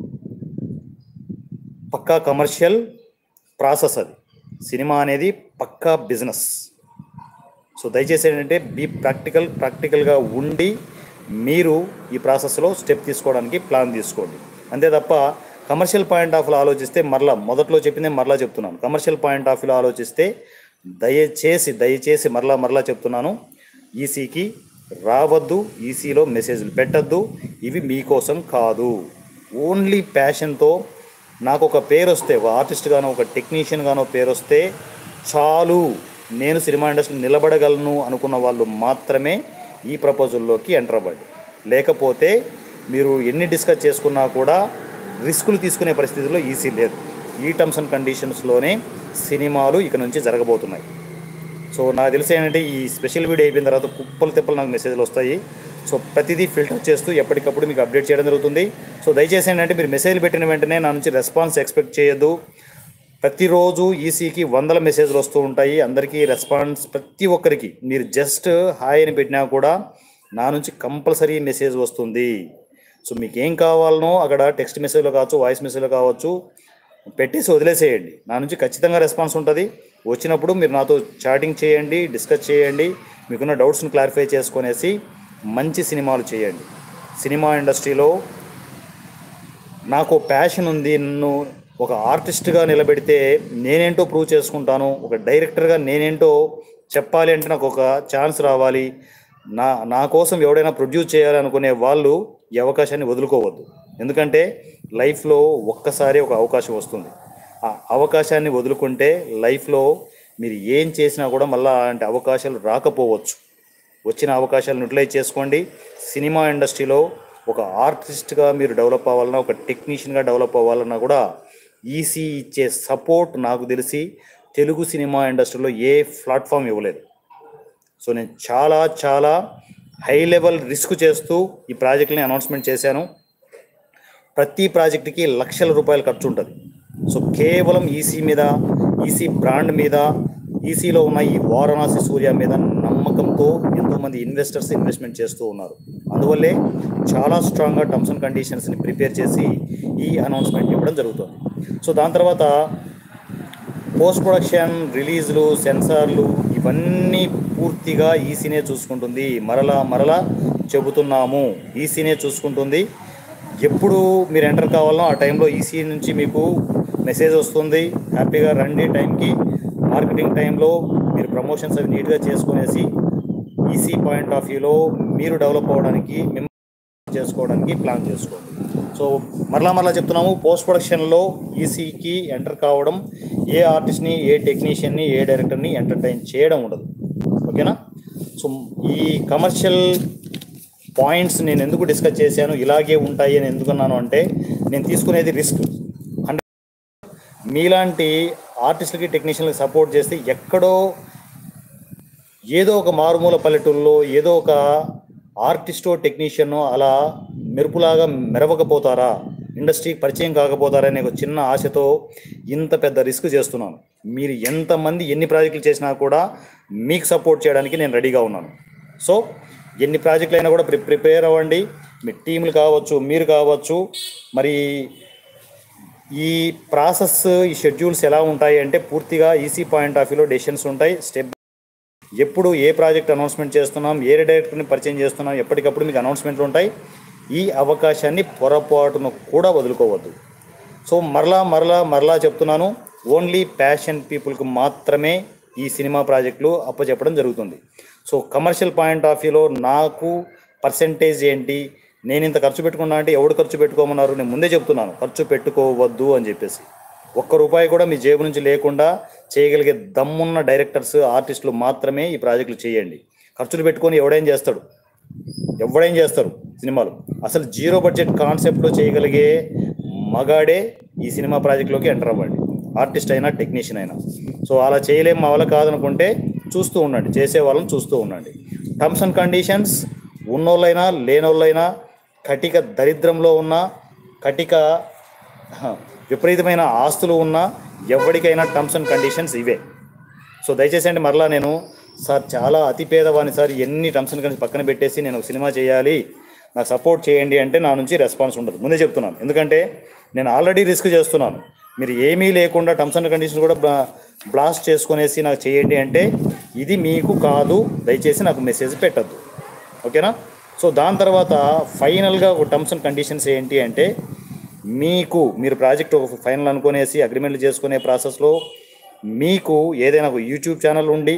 పక్కా కమర్షియల్ ప్రాసెస్ అది సినిమా అనేది పక్కా బిజినెస్ సో దయచేసి ఏంటంటే బీ ప్రాక్టికల్ ప్రాక్టికల్గా ఉండి మీరు ఈ ప్రాసెస్లో స్టెప్ తీసుకోవడానికి ప్లాన్ తీసుకోండి అంతే తప్ప కమర్షియల్ పాయింట్ ఆఫ్ వ్యూలో ఆలోచిస్తే మరలా మొదట్లో చెప్పిందే మరలా చెప్తున్నాను కమర్షియల్ పాయింట్ ఆఫ్ వ్యూలో ఆలోచిస్తే దయచేసి దయచేసి మరలా మరలా చెప్తున్నాను ఈసీకి రావద్దు ఈసీలో మెసేజ్లు పెట్టద్దు ఇవి మీకోసం కాదు ఓన్లీ ప్యాషన్తో నాకు ఒక పేరు వస్తే ఒక ఆర్టిస్ట్ గానో ఒక టెక్నీషియన్ గానో పేరు వస్తే చాలు నేను సినిమా ఇండస్ట్రీ నిలబడగలను అనుకున్న వాళ్ళు మాత్రమే ఈ ప్రపోజల్లోకి ఎంటర్ అవ్వండి లేకపోతే మీరు ఎన్ని డిస్కస్ చేసుకున్నా కూడా రిస్కులు తీసుకునే పరిస్థితిలో ఈసీ లేదు ఈ టర్మ్స్ అండ్ కండిషన్స్లోనే సినిమాలు ఇక నుంచి జరగబోతున్నాయి సో నాకు తెలిసి ఏంటంటే ఈ స్పెషల్ వీడియో అయిపోయిన తర్వాత కుప్పలు తిప్పలు నాకు మెసేజ్లు వస్తాయి సో ప్రతిదీ ఫిల్టర్ చేస్తూ ఎప్పటికప్పుడు మీకు అప్డేట్ చేయడం జరుగుతుంది సో దయచేసి ఏంటంటే మీరు మెసేజ్ పెట్టిన వెంటనే నా నుంచి రెస్పాన్స్ ఎక్స్పెక్ట్ చేయొద్దు ప్రతిరోజు ఈసీకి వందల మెసేజ్లు వస్తూ ఉంటాయి అందరికీ రెస్పాన్స్ ప్రతి ఒక్కరికి మీరు జస్ట్ హాయ్ అని పెట్టినా కూడా నా నుంచి కంపల్సరీ మెసేజ్ వస్తుంది సో మీకు ఏం కావాలనో అక్కడ టెక్స్ట్ మెసేజ్లో కావచ్చు వాయిస్ మెసేజ్లో కావచ్చు పెట్టేసి వదిలేసేయండి నా నుంచి ఖచ్చితంగా రెస్పాన్స్ ఉంటుంది వచ్చినప్పుడు మీరు నాతో చాటింగ్ చేయండి డిస్కస్ చేయండి మీకున్న డౌట్స్ని క్లారిఫై చేసుకునేసి మంచి సినిమాలు చేయండి సినిమా ఇండస్ట్రీలో నాకు ప్యాషన్ ఉంది నన్ను ఒక ఆర్టిస్ట్గా నిలబెడితే నేనేంటో ప్రూవ్ చేసుకుంటాను ఒక డైరెక్టర్గా నేనేంటో చెప్పాలి అంటే నాకు ఒక ఛాన్స్ రావాలి నా నా కోసం ఎవడైనా ప్రొడ్యూస్ చేయాలనుకునే వాళ్ళు ఈ అవకాశాన్ని వదులుకోవద్దు ఎందుకంటే లైఫ్లో ఒక్కసారి ఒక అవకాశం వస్తుంది ఆ అవకాశాన్ని వదులుకుంటే లైఫ్లో మీరు ఏం చేసినా కూడా మళ్ళీ అలాంటి అవకాశాలు రాకపోవచ్చు వచ్చిన అవకాశాలను యూటిలైజ్ చేసుకోండి సినిమా ఇండస్ట్రీలో ఒక ఆర్టిస్ట్గా మీరు డెవలప్ అవ్వాలన్నా ఒక టెక్నీషియన్గా డెవలప్ అవ్వాలన్నా కూడా ఈసీ ఇచ్చే సపోర్ట్ నాకు తెలిసి తెలుగు సినిమా ఇండస్ట్రీలో ఏ ప్లాట్ఫామ్ ఇవ్వలేదు సో నేను చాలా చాలా హై లెవెల్ రిస్క్ చేస్తూ ఈ ప్రాజెక్ట్ని అనౌన్స్మెంట్ చేశాను ప్రతి ప్రాజెక్ట్కి లక్షల రూపాయలు ఖర్చు ఉంటుంది సో కేవలం ఈసీ మీద ఈసీ బ్రాండ్ మీద ఈసీలో ఉన్న ఈ వారణాసి సూర్య మీద నమ్మకంతో ఎంతోమంది ఇన్వెస్టర్స్ ఇన్వెస్ట్మెంట్ చేస్తూ ఉన్నారు అందువల్లే చాలా స్ట్రాంగ్గా టర్మ్స్ అండ్ కండిషన్స్ని ప్రిపేర్ చేసి ఈ అనౌన్స్మెంట్ ఇవ్వడం జరుగుతుంది సో దాని తర్వాత పోస్ట్ ప్రొడక్షన్ రిలీజ్లు సెన్సార్లు ఇవన్నీ పూర్తిగా ఈసీనే చూసుకుంటుంది మరలా మరలా చెబుతున్నాము ఈసీనే చూసుకుంటుంది ఎప్పుడు మీరు ఎంటర్ కావాలనో ఆ టైంలో ఈసీ నుంచి మీకు మెసేజ్ వస్తుంది హ్యాపీగా రండి టైంకి మార్కెటింగ్ టైంలో మీరు ప్రమోషన్స్ అవి నీట్గా చేసుకునేసి ఈసీ పాయింట్ ఆఫ్ వ్యూలో మీరు డెవలప్ అవ్వడానికి మిమ్మల్ని చేసుకోవడానికి ప్లాన్ చేసుకోండి సో మరలా మరలా చెప్తున్నాము పోస్ట్ ప్రొడక్షన్లో ఈసీకి ఎంటర్ కావడం ఏ ఆర్టిస్ట్ని ఏ టెక్నీషియన్ని ఏ డైరెక్టర్ని ఎంటర్టైన్ చేయడం ఉండదు ఓకేనా సో ఈ కమర్షియల్ పాయింట్స్ నేను ఎందుకు డిస్కస్ చేశాను ఇలాగే ఉంటాయి అని ఎందుకన్నాను అంటే నేను తీసుకునేది రిస్క్ హండ్రెడ్ మీలాంటి ఆర్టిస్టులకి టెక్నీషియన్లకి సపోర్ట్ చేస్తే ఎక్కడో ఏదో ఒక మారుమూల పల్లెటూరులో ఏదో ఒక ఆర్టిస్టో టెక్నీషియన్ అలా మెరుపులాగా మెరవకపోతారా ఇండస్ట్రీకి పరిచయం కాకపోతారా అనే ఒక చిన్న ఆశతో ఇంత పెద్ద రిస్క్ చేస్తున్నాను మీరు ఎంతమంది ఎన్ని ప్రాజెక్టులు చేసినా కూడా మీకు సపోర్ట్ చేయడానికి నేను రెడీగా ఉన్నాను సో ఎన్ని ప్రాజెక్టులు అయినా కూడా ప్రి ప్రిపేర్ అవ్వండి మీ టీంలు కావచ్చు మీరు కావచ్చు మరి ఈ ప్రాసెస్ ఈ షెడ్యూల్స్ ఎలా ఉంటాయి అంటే పూర్తిగా ఈసీ పాయింట్ ఆఫ్ వ్యూలో డెసిషన్స్ ఉంటాయి స్టెప్ ఎప్పుడు ఏ ప్రాజెక్ట్ అనౌన్స్మెంట్ చేస్తున్నాం ఏ డైరెక్టర్ని పరిచయం చేస్తున్నాం ఎప్పటికప్పుడు మీకు అనౌన్స్మెంట్లు ఉంటాయి ఈ అవకాశాన్ని పొరపాటును కూడా వదులుకోవద్దు సో మరలా మరలా మరలా చెప్తున్నాను ఓన్లీ ప్యాషన్ పీపుల్కి మాత్రమే ఈ సినిమా ప్రాజెక్టులు అప్పచెప్పడం జరుగుతుంది సో కమర్షియల్ పాయింట్ ఆఫ్ వ్యూలో నాకు పర్సంటేజ్ ఏంటి నేను ఇంత ఖర్చు పెట్టుకున్నా అంటే ఎవడు ఖర్చు పెట్టుకోమన్నారు నేను ముందే చెప్తున్నాను ఖర్చు పెట్టుకోవద్దు అని చెప్పేసి ఒక్క రూపాయి కూడా మీ జేబు నుంచి లేకుండా చేయగలిగే దమ్మున్న డైరెక్టర్స్ ఆర్టిస్టులు మాత్రమే ఈ ప్రాజెక్టులు చేయండి ఖర్చులు పెట్టుకొని ఎవడేం చేస్తాడు ఎవడేం చేస్తారు సినిమాలు అసలు జీరో బడ్జెట్ కాన్సెప్ట్లో చేయగలిగే మగాడే ఈ సినిమా ప్రాజెక్ట్లోకి ఎంటర్ అవ్వండి ఆర్టిస్ట్ అయినా టెక్నీషియన్ అయినా సో అలా చేయలేం మా వల్ల కాదనుకుంటే చూస్తూ ఉండండి చేసే వాళ్ళని చూస్తూ ఉండండి టర్మ్స్ అండ్ కండిషన్స్ ఉన్నోళ్ళైనా లేనోళ్ళైనా కటిక దరిద్రంలో ఉన్న కటిక హ, విపరీతమైన ఆస్తులు ఉన్న ఎవరికైనా టర్మ్స్ అండ్ కండిషన్స్ ఇవే సో దయచేసి అండి మరలా నేను సార్ చాలా అతి పేదవాని సార్ ఎన్ని టర్మ్స్ అండ్ కండిషన్స్ పక్కన పెట్టేసి నేను ఒక సినిమా చేయాలి నాకు సపోర్ట్ చేయండి అంటే నా నుంచి రెస్పాన్స్ ఉండదు ముందే చెప్తున్నాను ఎందుకంటే నేను ఆల్రెడీ రిస్క్ చేస్తున్నాను మీరు ఏమీ లేకుండా టర్మ్స్ అండ్ కండిషన్స్ కూడా బ్లా- బ్లాస్ట్ చేసుకునేసి నాకు చేయండి అంటే ఇది మీకు కాదు దయచేసి నాకు మెసేజ్ పెట్టద్దు ఓకేనా సో దాని తర్వాత ఫైనల్గా ఒక టర్మ్స్ అండ్ కండిషన్స్ ఏంటి అంటే మీకు మీరు ప్రాజెక్ట్ ఒక ఫైనల్ అనుకునేసి అగ్రిమెంట్లు చేసుకునే ప్రాసెస్లో మీకు ఏదైనా ఒక యూట్యూబ్ ఛానల్ ఉండి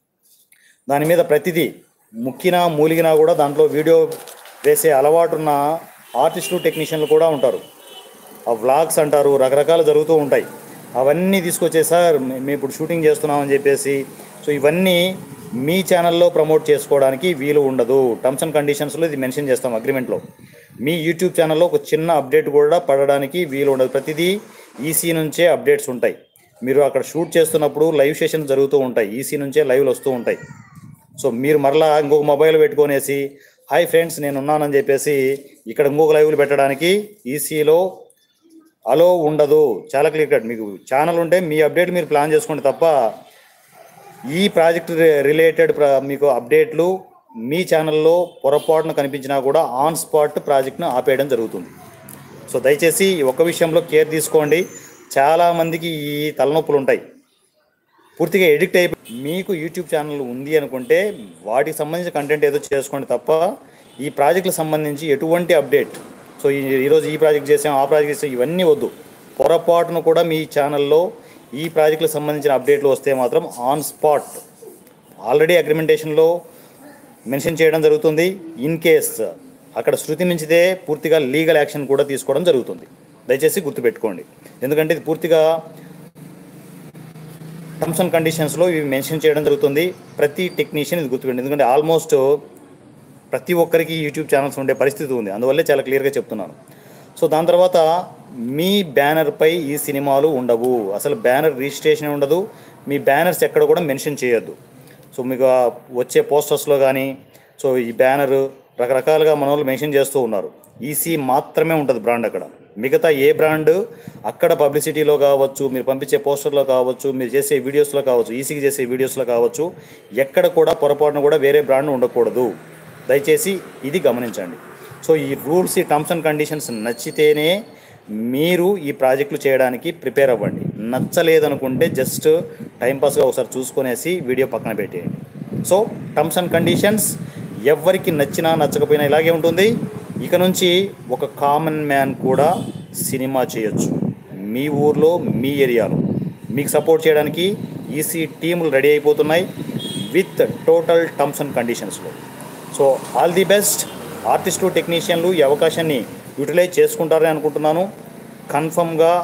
దాని మీద ప్రతిదీ ముక్కినా మూలిగినా కూడా దాంట్లో వీడియో వేసే అలవాటున్న ఆర్టిస్టులు టెక్నీషియన్లు కూడా ఉంటారు ఆ వ్లాగ్స్ అంటారు రకరకాలు జరుగుతూ ఉంటాయి అవన్నీ తీసుకొచ్చే సార్ మే- మేము ఇప్పుడు షూటింగ్ చేస్తున్నామని చెప్పేసి సో ఇవన్నీ మీ ఛానల్లో ప్రమోట్ చేసుకోవడానికి వీలు ఉండదు టర్మ్స్ అండ్ కండిషన్స్లో ఇది మెన్షన్ చేస్తాం అగ్రిమెంట్లో మీ యూట్యూబ్ ఛానల్లో ఒక చిన్న అప్డేట్ కూడా పడడానికి వీలు ఉండదు ప్రతిదీ ఈసీ నుంచే అప్డేట్స్ ఉంటాయి మీరు అక్కడ షూట్ చేస్తున్నప్పుడు లైవ్ సెషన్స్ జరుగుతూ ఉంటాయి ఈసీ నుంచే లైవ్లు వస్తూ ఉంటాయి సో మీరు మరలా ఇంకొక మొబైల్ పెట్టుకొనేసి హాయ్ ఫ్రెండ్స్ నేను ఉన్నానని చెప్పేసి ఇక్కడ ఇంకొక లైవ్లు పెట్టడానికి ఈసీలో అలో ఉండదు చాలా క్లియర్ కట్ మీకు ఛానల్ ఉంటే మీ అప్డేట్ మీరు ప్లాన్ చేసుకోండి తప్ప ఈ ప్రాజెక్ట్ రిలేటెడ్ మీకు అప్డేట్లు మీ ఛానల్లో పొరపాటున కనిపించినా కూడా ఆన్ స్పాట్ ప్రాజెక్ట్ను ఆపేయడం జరుగుతుంది సో దయచేసి ఈ ఒక్క విషయంలో కేర్ తీసుకోండి చాలామందికి ఈ తలనొప్పులు ఉంటాయి పూర్తిగా ఎడిక్ట్ అయిపోయి మీకు యూట్యూబ్ ఛానల్ ఉంది అనుకుంటే వాటికి సంబంధించిన కంటెంట్ ఏదో చేసుకోండి తప్ప ఈ ప్రాజెక్టులకు సంబంధించి ఎటువంటి అప్డేట్ సో ఈ- ఈరోజు ఈ ప్రాజెక్ట్ చేసాం ఆ ప్రాజెక్ట్ చేసాం ఇవన్నీ వద్దు పొరపాటును కూడా మీ ఛానల్లో ఈ ప్రాజెక్టులకు సంబంధించిన అప్డేట్లు వస్తే మాత్రం ఆన్ స్పాట్ ఆల్రెడీ అగ్రిమెంటేషన్లో మెన్షన్ చేయడం జరుగుతుంది ఇన్ కేస్ అక్కడ శృతి మించితే పూర్తిగా లీగల్ యాక్షన్ కూడా తీసుకోవడం జరుగుతుంది దయచేసి గుర్తుపెట్టుకోండి ఎందుకంటే ఇది పూర్తిగా టర్మ్స్ అండ్ కండిషన్స్లో ఇవి మెన్షన్ చేయడం జరుగుతుంది ప్రతి టెక్నీషియన్ ఇది గుర్తుపెట్టండి ఎందుకంటే ఆల్మోస్ట్ ప్రతి ఒక్కరికి యూట్యూబ్ ఛానల్స్ ఉండే పరిస్థితి ఉంది అందువల్లే చాలా క్లియర్గా చెప్తున్నాను సో దాని తర్వాత మీ బ్యానర్పై ఈ సినిమాలు ఉండవు అసలు బ్యానర్ రిజిస్ట్రేషన్ ఉండదు మీ బ్యానర్స్ ఎక్కడ కూడా మెన్షన్ చేయొద్దు సో మీకు ఆ వచ్చే పోస్టర్స్లో కానీ సో ఈ బ్యానర్ రకరకాలుగా మన వాళ్ళు మెన్షన్ చేస్తూ ఉన్నారు ఈసీ మాత్రమే ఉంటుంది బ్రాండ్ అక్కడ మిగతా ఏ బ్రాండ్ అక్కడ పబ్లిసిటీలో కావచ్చు మీరు పంపించే పోస్టర్లో కావచ్చు మీరు చేసే వీడియోస్లో కావచ్చు ఈసీకి చేసే వీడియోస్లో కావచ్చు ఎక్కడ కూడా పొరపాటున కూడా వేరే బ్రాండ్ ఉండకూడదు దయచేసి ఇది గమనించండి సో ఈ రూల్స్ ఈ టర్మ్స్ అండ్ కండిషన్స్ నచ్చితేనే మీరు ఈ ప్రాజెక్టులు చేయడానికి ప్రిపేర్ అవ్వండి నచ్చలేదనుకుంటే జస్ట్ టైంపాస్గా ఒకసారి చూసుకునేసి వీడియో పక్కన పెట్టేయండి సో టర్మ్స్ అండ్ కండిషన్స్ ఎవరికి నచ్చినా నచ్చకపోయినా ఇలాగే ఉంటుంది ఇక నుంచి ఒక కామన్ మ్యాన్ కూడా సినిమా చేయొచ్చు మీ ఊర్లో మీ ఏరియాలో మీకు సపోర్ట్ చేయడానికి ఈసీ టీములు రెడీ అయిపోతున్నాయి విత్ టోటల్ టర్మ్స్ అండ్ కండిషన్స్లో so all the best artist టెక్నీషియన్లు ఈ అవకాశాన్ని యూటిలైజ్ చేసుకుంటారని అనుకుంటున్నాను కన్ఫర్మ్గా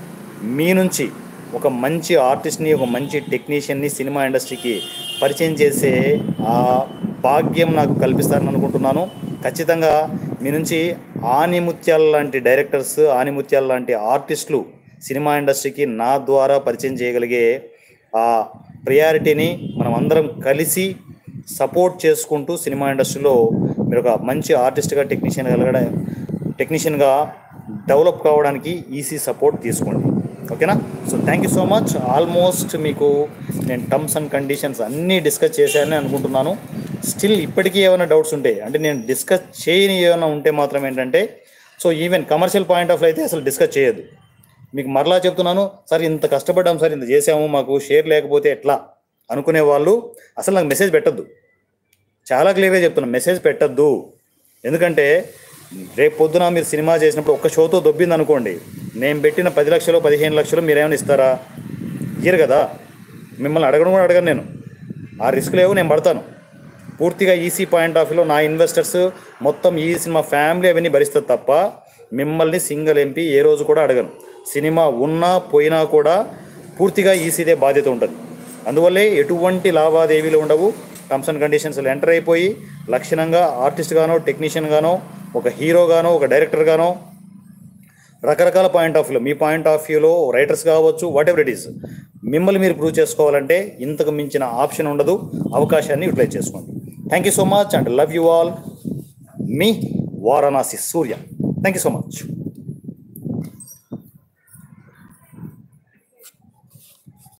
మీ నుంచి ఒక మంచి ఆర్టిస్ట్ని ఒక మంచి టెక్నీషియన్ని సినిమా ఇండస్ట్రీకి పరిచయం చేసే ఆ భాగ్యం నాకు కల్పిస్తారని అనుకుంటున్నాను ఖచ్చితంగా మీ నుంచి ఆనిముత్యాల లాంటి డైరెక్టర్స్ ఆనిముత్యాల లాంటి ఆర్టిస్టులు సినిమా ఇండస్ట్రీకి నా ద్వారా పరిచయం చేయగలిగే ఆ ప్రియారిటీని మనం అందరం కలిసి సపోర్ట్ చేసుకుంటూ సినిమా ఇండస్ట్రీలో మీరు ఒక మంచి ఆర్టిస్ట్గా టెక్నీషియన్ కలగడ టెక్నీషియన్గా డెవలప్ కావడానికి ఈసీ సపోర్ట్ తీసుకోండి ఓకేనా so thank you so much almost మీకు నేను టర్మ్స్ అండ్ కండిషన్స్ అన్నీ డిస్కస్ చేశానని అనుకుంటున్నాను స్టిల్ ఇప్పటికీ ఏమైనా డౌట్స్ ఉంటే అంటే నేను డిస్కస్ చేయని ఏమైనా ఉంటే మాత్రం ఏంటంటే so even commercial point of అయితే అసలు డిస్కస్ చేయొద్దు మీకు మరలా చెప్తున్నాను సార్ ఇంత కష్టపడ్డాం సార్ ఇంత చేసాము మాకు షేర్ లేకపోతే ఎట్లా అనుకునే వాళ్ళు అసలు నాకు మెసేజ్ పెట్టద్దు చాలా క్లియర్గా చెప్తున్నా మెసేజ్ పెట్టద్దు ఎందుకంటే రేపు పొద్దున మీరు సినిమా చేసినప్పుడు ఒక్క షోతో దొబ్బింది అనుకోండి నేను పెట్టిన పది లక్షలు పదిహేను లక్షలు మీరు ఏమైనా ఇస్తారా ఇయ్యరు కదా మిమ్మల్ని అడగడం కూడా అడగను నేను ఆ రిస్క్ లేవు నేను పడతాను పూర్తిగా ఈసీ పాయింట్ ఆఫ్ వ్యూలో నా ఇన్వెస్టర్స్ మొత్తం ఈ సినిమా ఫ్యామిలీ అవన్నీ భరిస్తుంది తప్ప మిమ్మల్ని సింగిల్ ఎంపీ ఏ రోజు కూడా అడగను సినిమా ఉన్నా పోయినా కూడా పూర్తిగా ఈసీదే బాధ్యత ఉంటుంది అందువల్లే ఎటువంటి లావాదేవీలు ఉండవు టర్మ్స్ అండ్ కండిషన్స్లో ఎంటర్ అయిపోయి లక్షణంగా ఆర్టిస్ట్ గానో టెక్నీషియన్ గానో ఒక హీరో గానో ఒక డైరెక్టర్ గానో రకరకాల పాయింట్ ఆఫ్ వ్యూలో మీ పాయింట్ ఆఫ్ వ్యూలో రైటర్స్ కావచ్చు వాట్ ఎవర్ ఇట్ ఈస్ మిమ్మల్ని మీరు ప్రూవ్ చేసుకోవాలంటే ఇంతకు మించిన ఆప్షన్ ఉండదు అవకాశాన్ని యూటిలైజ్ చేసుకోండి thank you so much and love you all మీ Varanasi Surya thank you so much